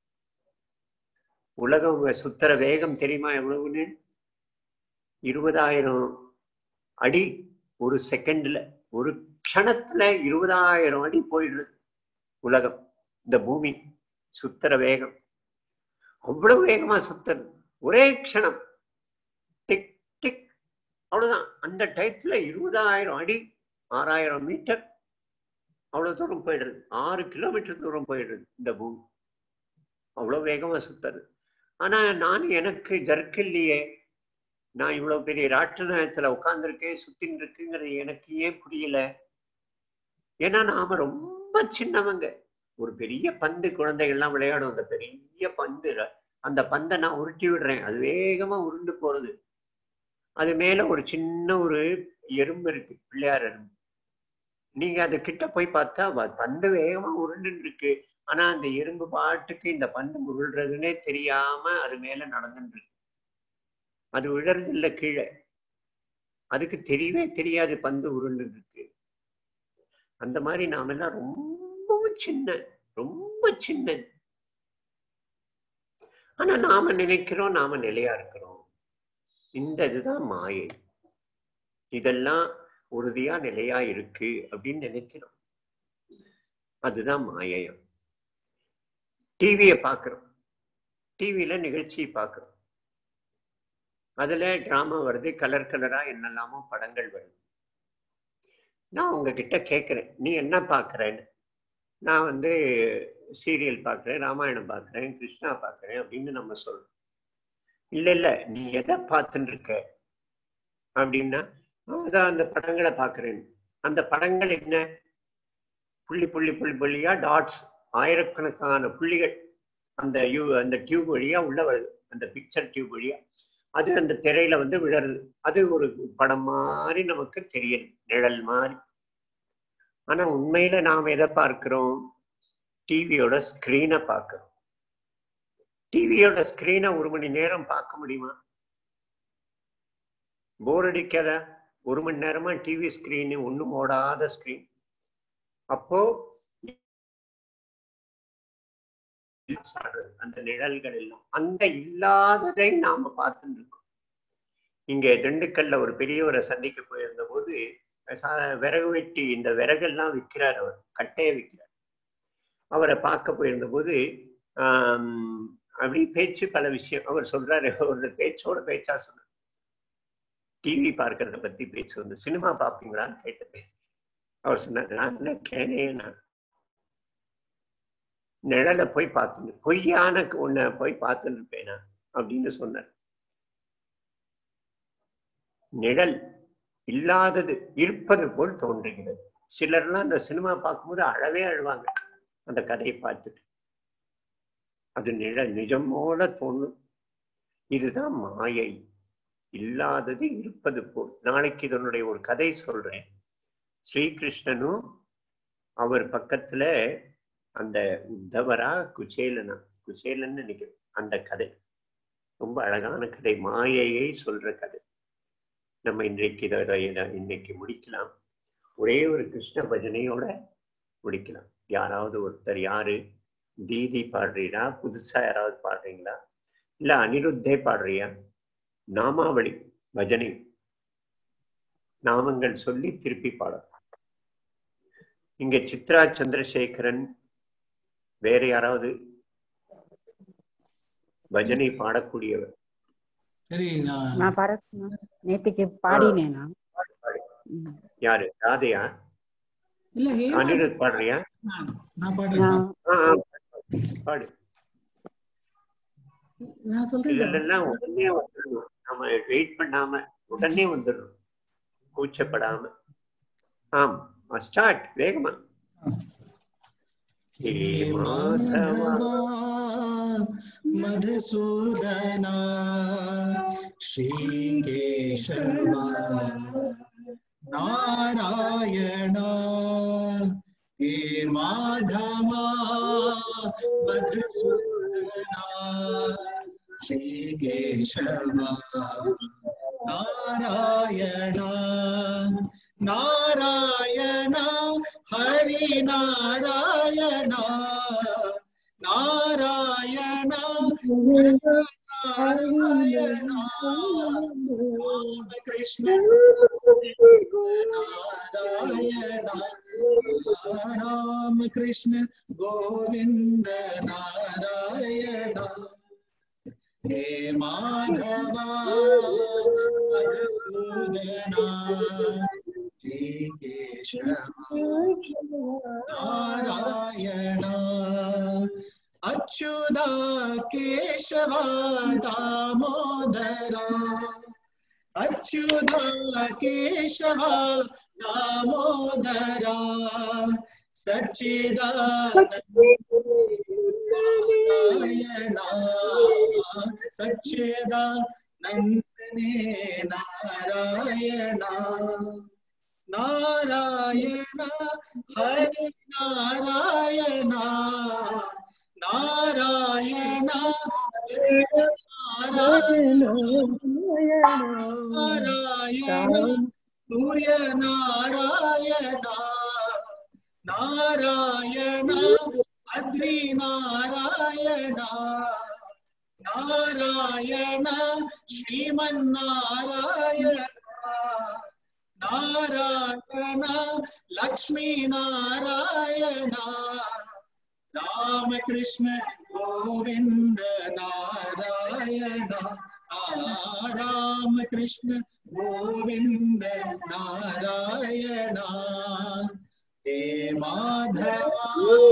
Speaker 1: உலகம் சுத்தர வேகம் தெரியுமா எவ்வளவுன்னு இருபதாயிரம் அடி ஒரு செகண்ட்ல ஒரு க்ஷணத்துல இருபதாயிரம் அடி போயிடுது உலகம் இந்த பூமி சுத்தர வேகம் அவ்வளவு வேகமா சுத்தறது ஒரே க்ஷணம் டிக் டிக் அவ்வளவுதான் அந்த டயத்துல இருபதாயிரம் அடி ஆறாயிரம் மீட்டர் அவ்வளவு தூரம் போயிடுறது ஆறு கிலோமீட்டர் தூரம் போயிடுறது இந்த பூமி அவ்வளவு வேகமா சுத்தது ஆனா நான் எனக்கு ஜர்க்கு இல்லையே நான் இவ்வளவு பெரிய ராட்டினத்துல உட்கார்ந்துருக்கேன் சுத்தின்னு இருக்குங்கிறது எனக்கு ஏன் புரியல ஏன்னா நாம ரொம்ப சின்னவங்க ஒரு பெரிய பந்து குழந்தைகள்லாம் விளையாடும் அந்த பெரிய பந்து ர- அந்த பந்தை நான் உருட்டி விடுறேன் அது வேகமா உருண்டு போறது அது மேல ஒரு சின்ன ஒரு எறும்பு இருக்கு பிள்ளையார் எறும்பு நீங்க அது கிட்ட போய் பார்த்தா வ- பந்து வேகமா உருண்டுன்னு இருக்கு ஆனா அந்த எறும்பு பாட்டுக்கு இந்த பந்து உருள்றதுன்னே தெரியாம அது மேல நடந்துட்டு இருக்கு அது விழறது இல்ல கீழே அதுக்கு தெரியவே தெரியாது பந்து உருண்டு இருக்கு அந்த மாதிரி நாம எல்லாம் ரொம்பவும் சின்ன ரொம்ப சின்ன ஆனா நாம நினைக்கிறோம் நாம நிலையா இருக்கிறோம் இந்த இதுதான் மாயை இதெல்லாம் உறுதியா நிலையா இருக்கு அப்படின்னு நினைக்கிறோம் அதுதான் மாயையம் டிவியை பார்க்கிறோம் டிவியில நிகழ்ச்சியை பார்க்கிறோம் அதுல டிராமா வருது கலர் கலரா என்னெல்லாமோ படங்கள் வருது நான் உங்ககிட்ட கேட்கிறேன் நீ என்ன பார்க்கறேன்னு நான் வந்து சீரியல் பார்க்கறேன் ராமாயணம் பார்க்கறேன் கிருஷ்ணா பார்க்கறேன் அப்படின்னு நம்ம சொல்றோம் இல்ல இல்ல நீ எதை பார்த்துட்டு இருக்க அப்படின்னா அதான் அந்த படங்களை பார்க்கறேன் அந்த படங்கள் என்ன புள்ளி புள்ளி புள்ளி புள்ளியா டாட்ஸ் ஆயிரக்கணக்கான புள்ளிகள் அந்த யூ அந்த டியூப் வழியா உள்ள வருது அந்த பிக்சர் டியூப் வழியா அது அந்த திரையில வந்து விழருது அது ஒரு படம் மாதிரி நமக்கு தெரியுது நிழல் மாதிரி ஆனா உண்மையில நாம் எதை பார்க்கிறோம் டிவியோட ஸ்கிரீனை பார்க்கிறோம் டிவியோட ஸ்கிரீனை ஒரு மணி நேரம் பார்க்க முடியுமா போர் அடிக்காதா ஒரு மணி நேரமா டிவி ஸ்கிரீன் ஒண்ணும் ஓடாத ஸ்கிரீன் அப்போ ஆடுறது, அந்த நிழல்கள் எல்லாம் அந்த இல்லாததை நாம பார்த்துட்டு இருக்கோம் இங்க திண்டுக்கல்ல ஒரு பெரியவரை சந்திக்க போயிருந்த போது சா- விறகு வெட்டி இந்த விறகெல்லாம் விற்கிறார் அவர் கட்டையை விற்கிறார் அவரை பார்க்க போயிருந்த போது ஆம், அப்படி பேச்சு பல விஷயம் அவர் சொல்றாரு ஒரு பேச்சோட பேச்சா சொன்னார் டிவி பார்க்கறத பத்தி பேச்சு வந்து சினிமா பார்ப்பீங்களான்னு கேட்டது அவர் சொன்னார் நான் என்ன கேனே நான் நிழலை போய் பார்த்துன்னு பொய்யான ஒன்ன போய் பார்த்துன்னு இருப்பேனா அப்படின்னு சொன்னார் நிழல் இல்லாதது இருப்பது போல் தோன்றுகிறது சிலர்லாம் அந்த சினிமா பார்க்கும்போது அழவே அழுவாங்க அந்த கதையை பார்த்துட்டு அது நிழல் நிஜம் போல தோணும் இதுதான் மாயை இல்லாதது இருப்பது போல் நாளைக்கு இதனுடைய ஒரு கதை சொல்றேன் ஸ்ரீகிருஷ்ணனும் அவர் பக்கத்துல அந்த உத்தவரா குச்சேலனா குச்சேலன்னு நினைக்கிறேன் அந்த கதை ரொம்ப அழகான கதை மாயையை சொல்ற கதை நம்ம இன்றைக்கு இதை இதை- இதை இன்னைக்கு முடிக்கலாம் ஒரே ஒரு கிருஷ்ண பஜனையோட முடிக்கலாம் யாராவது ஒருத்தர் யாரு தீதி பாடுறீரா புதுசா யாராவது பாடுறீங்களா இல்ல அனிருத்தே பாடுறியா நாமாவளி பஜனை நாமங்கள் சொல்லி திருப்பி பாடலாம் இங்க சித்ரா சந்திரசேகரன் வேற யாராவது பஜனை பாடக்கூடியவர்
Speaker 2: சரி நான்
Speaker 8: நான் பாடட்டுமா நேத்திக்கு பாடினேனா ம்.
Speaker 1: யாரு ராதையா
Speaker 2: இல்ல ஹேமா
Speaker 1: அனிருத் பாடுறியா
Speaker 2: நான் நான் பாடுறேன்
Speaker 8: நான்
Speaker 1: ஆ, ஆ, பாடு
Speaker 2: நான் சொல்றேன்
Speaker 1: இதெல்லாம் உடனே வந்துடணும் நம்ம வெயிட் பண்ணாம உடனே வந்துடணும் கூச்சப்படாம ஆம் ஸ்டார்ட் வேகமா ஹே மாதவா
Speaker 2: மதுசூதனா ஸ்ரீகேசவா நாராயணா ஹே மாதவா மதுசூதனா ஸ்ரீகேசவா நாராயணா நாராயண ஹரி நாராயண நாராயண நாராயண கிருஷ்ண நாராயண ராம கிருஷ்ண கோவிந்த நாராயண ஹே மாதவா மதுசூதனா ನಾರಾಯಣ ಅಚ್ಯುತ ಕೇಶವ ದಾಮೋದರ अच्युता केशव दामोदरा सच्चिदानन्दनारायणा सच्चिदानन्दने नारायणा नारायण हरि नारायण नारायण नारायण नारायण सूर्य नारायण नारायण अद्रि नारायण नारायण श्रीमन्नारायण नारायण लक्ष्मी नारायण रामकृष्ण गोविन्द नारायण रामकृष्ण गोविन्द नारायण हे माधवा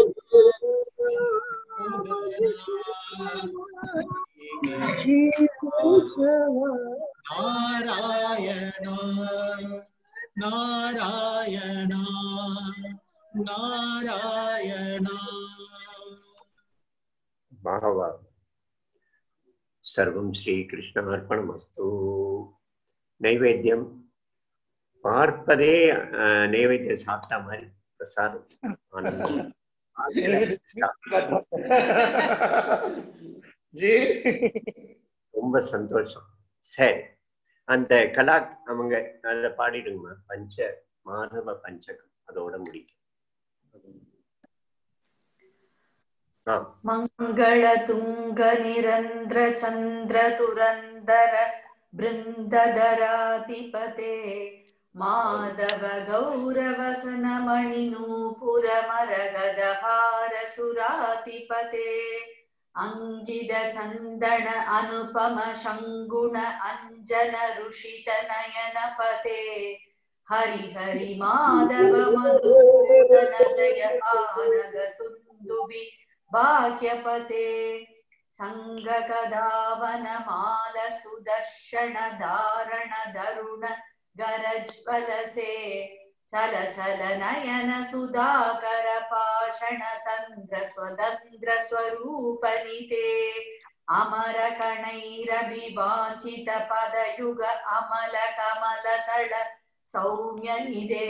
Speaker 2: नारायण नारायण नारायण
Speaker 1: பாகவா சர்வம் ஸ்ரீ கிருஷ்ணார்ப்பணமஸ்து நைவேத்தியம் பார்ப்பதே அஹ், நைவேத்தியம் சாப்பிட்ட மாதிரி பிரசாதம் ஆனந்தம்
Speaker 6: ஜி
Speaker 1: ரொம்ப சந்தோஷம் சரி அந்த கலா அவங்க அதை பாடிடுங்கம்மா பஞ்ச மாதவ பஞ்சகம் அதோட முடிக்கும் ஆ
Speaker 4: மங்கள துங்க நிரந்திர சந்திர துரந்தர பிருந்ததராதிபதே மாதவ கௌரவசன மணி நூபுர மரகதஹார சுராதிபதே அங்கித சந்தன அனுபம சங்குண அஞ்சன ருஷித நயனபதே ஹரி ஹரி மாதவ மதுசூதன ஜய ஆனக துந்துபி भाग्यपते सङ्गकदावनमाल सुदर्शन धारण धरुण गरज्वलसे चल चल नयन सुधाकर पाषण तन्द्र स्वतन्त्र स्वरूपनिते अमर कणैरभिवाञ्छित पदयुग अमल कमलतल सौम्यनिधे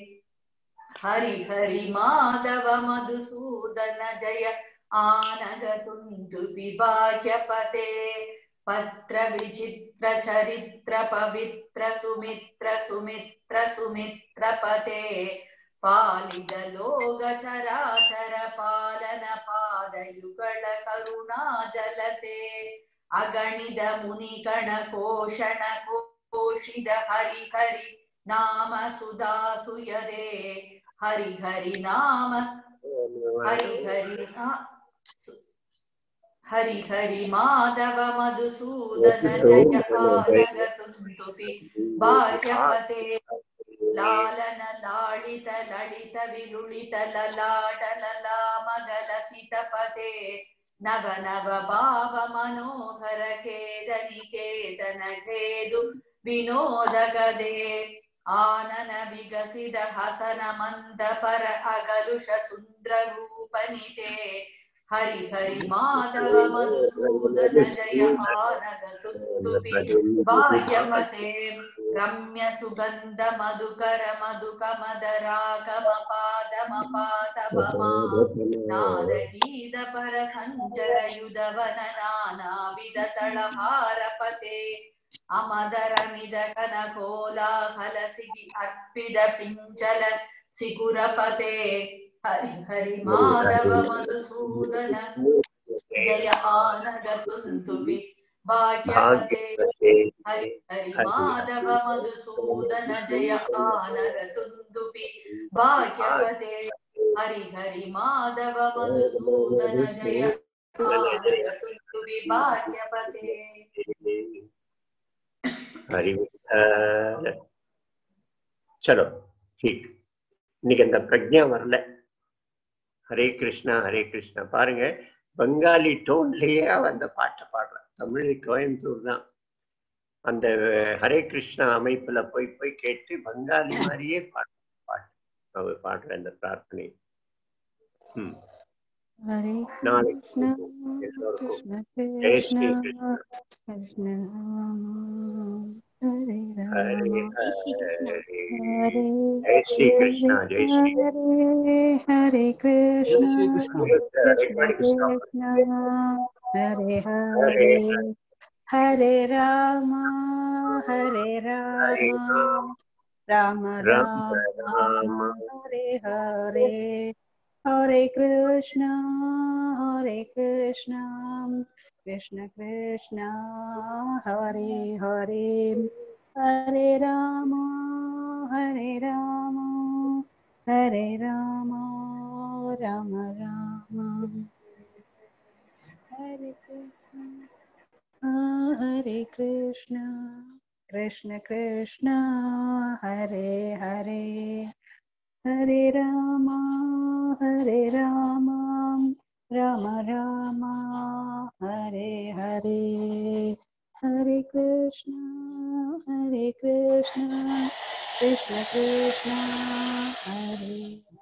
Speaker 4: हरि हरि माधव मधुसूदन जय आनगतुन्तु विभाग्यपते पत्र विचित्र चरित्र पवित्र सुमित्र सुमित्र सुमित्रपते पालिद लोकचराचर पालन पादयुगळ करुणाजलते अगणित मुनिगण कोषण कोषिद हरि हरि नाम सुधासुयदे हरि हरि नाम हरि हरि ना- सु- हरि हरि माधव मधुसूदन जय आनगतुन्तुपि भाग्यपते लालन लालित ललित विलुलित ललाटल लामगलसितपते नव नव भाव मनोहर खेदनिकेतन खेदु विनोद गदे आनन विकसित हसन मन्द पर अगलुष सुन्द्र रूपनिते हरि हरि माधव मधुसूदन जय आनगतुन्दुपि भाग्यमते रम्य सुगन्ध मधुकर मधुकमदरागम पादमपादपमा नादगीत पर सञ्चर युधवन नानाविध तळहारपते अमदरमिद कनकोलाहल सिगि अर्पिद पिञ्चल सिकुरपते हरि हरि माधव मधुसूदन जय आनगतुन्तुबि भाग्यपते हरि हरि माधव मधुसूदन जय आनगतुन्दुपि भाग्यपते हरि हरि माधव मधुसूदन जय आनगतुन्दुपि भाग्यपते
Speaker 1: हरि विठ्ठल। चलो ठीक இன்னைக்கு அந்த பிரஜா வரல ஹரே கிருஷ்ணா ஹரே கிருஷ்ணா பாருங்க பெங்காலி டோன்லயே அவ அந்த பாட்டை பாடுறான் தமிழ் கோயம்புத்தூர் தான் அந்த ஹரே கிருஷ்ணா அமைப்புல போய் போய் கேட்டு பங்காளி மாதிரியே பாட்டு பாட்டு அவர் பாடுற அந்த பிரார்த்தனை ம்
Speaker 8: ஹரே
Speaker 1: நாளைக்கு
Speaker 8: கிருஷ்ணா
Speaker 1: எல்லோருக்கும்
Speaker 8: கிருஷ்ண
Speaker 1: ஜெய் ஸ்ரீ
Speaker 8: கிருஷ்ணா
Speaker 1: கிருஷ்ணா
Speaker 8: கிருஷ்ண ஹரே
Speaker 1: ஹரே
Speaker 8: ராமா
Speaker 1: ஹரே
Speaker 8: ஹரே
Speaker 1: ஜெய் ஸ்ரீ கிருஷ்ணா ஜெய் ஸ்ரீ
Speaker 8: ஹரே ஹரே கிருஷ்ணா
Speaker 9: ஸ்ரீ கிருஷ்ணா
Speaker 8: கிருஷ்ண கிருஷ்ணா ஹரே ஹரே ஹரே ராமா ஹரே
Speaker 1: ஹரே
Speaker 8: ராமா
Speaker 1: ராம
Speaker 8: ராம
Speaker 1: ராம
Speaker 8: ராம
Speaker 1: ராம
Speaker 8: ஹரே ஹரே ஹரே கிருஷ்ணா ஹரே கிருஷ்ணா கிருஷ்ண கிருஷ்ணா ஹரே ஹரே ஹரே ராமா ஹரே ராமா ஹரே ராமா ராம ராம ஹரே கிருஷ்ணா ஹரே கிருஷ்ணா கிருஷ்ண கிருஷ்ணா ஹரே ஹரே ஹரே ராமா ஹரே ராமா ராம ராமா ஹரே ஹரே ஹரே கிருஷ்ணா ஹரே கிருஷ்ணா கிருஷ்ண கிருஷ்ணா ஹரே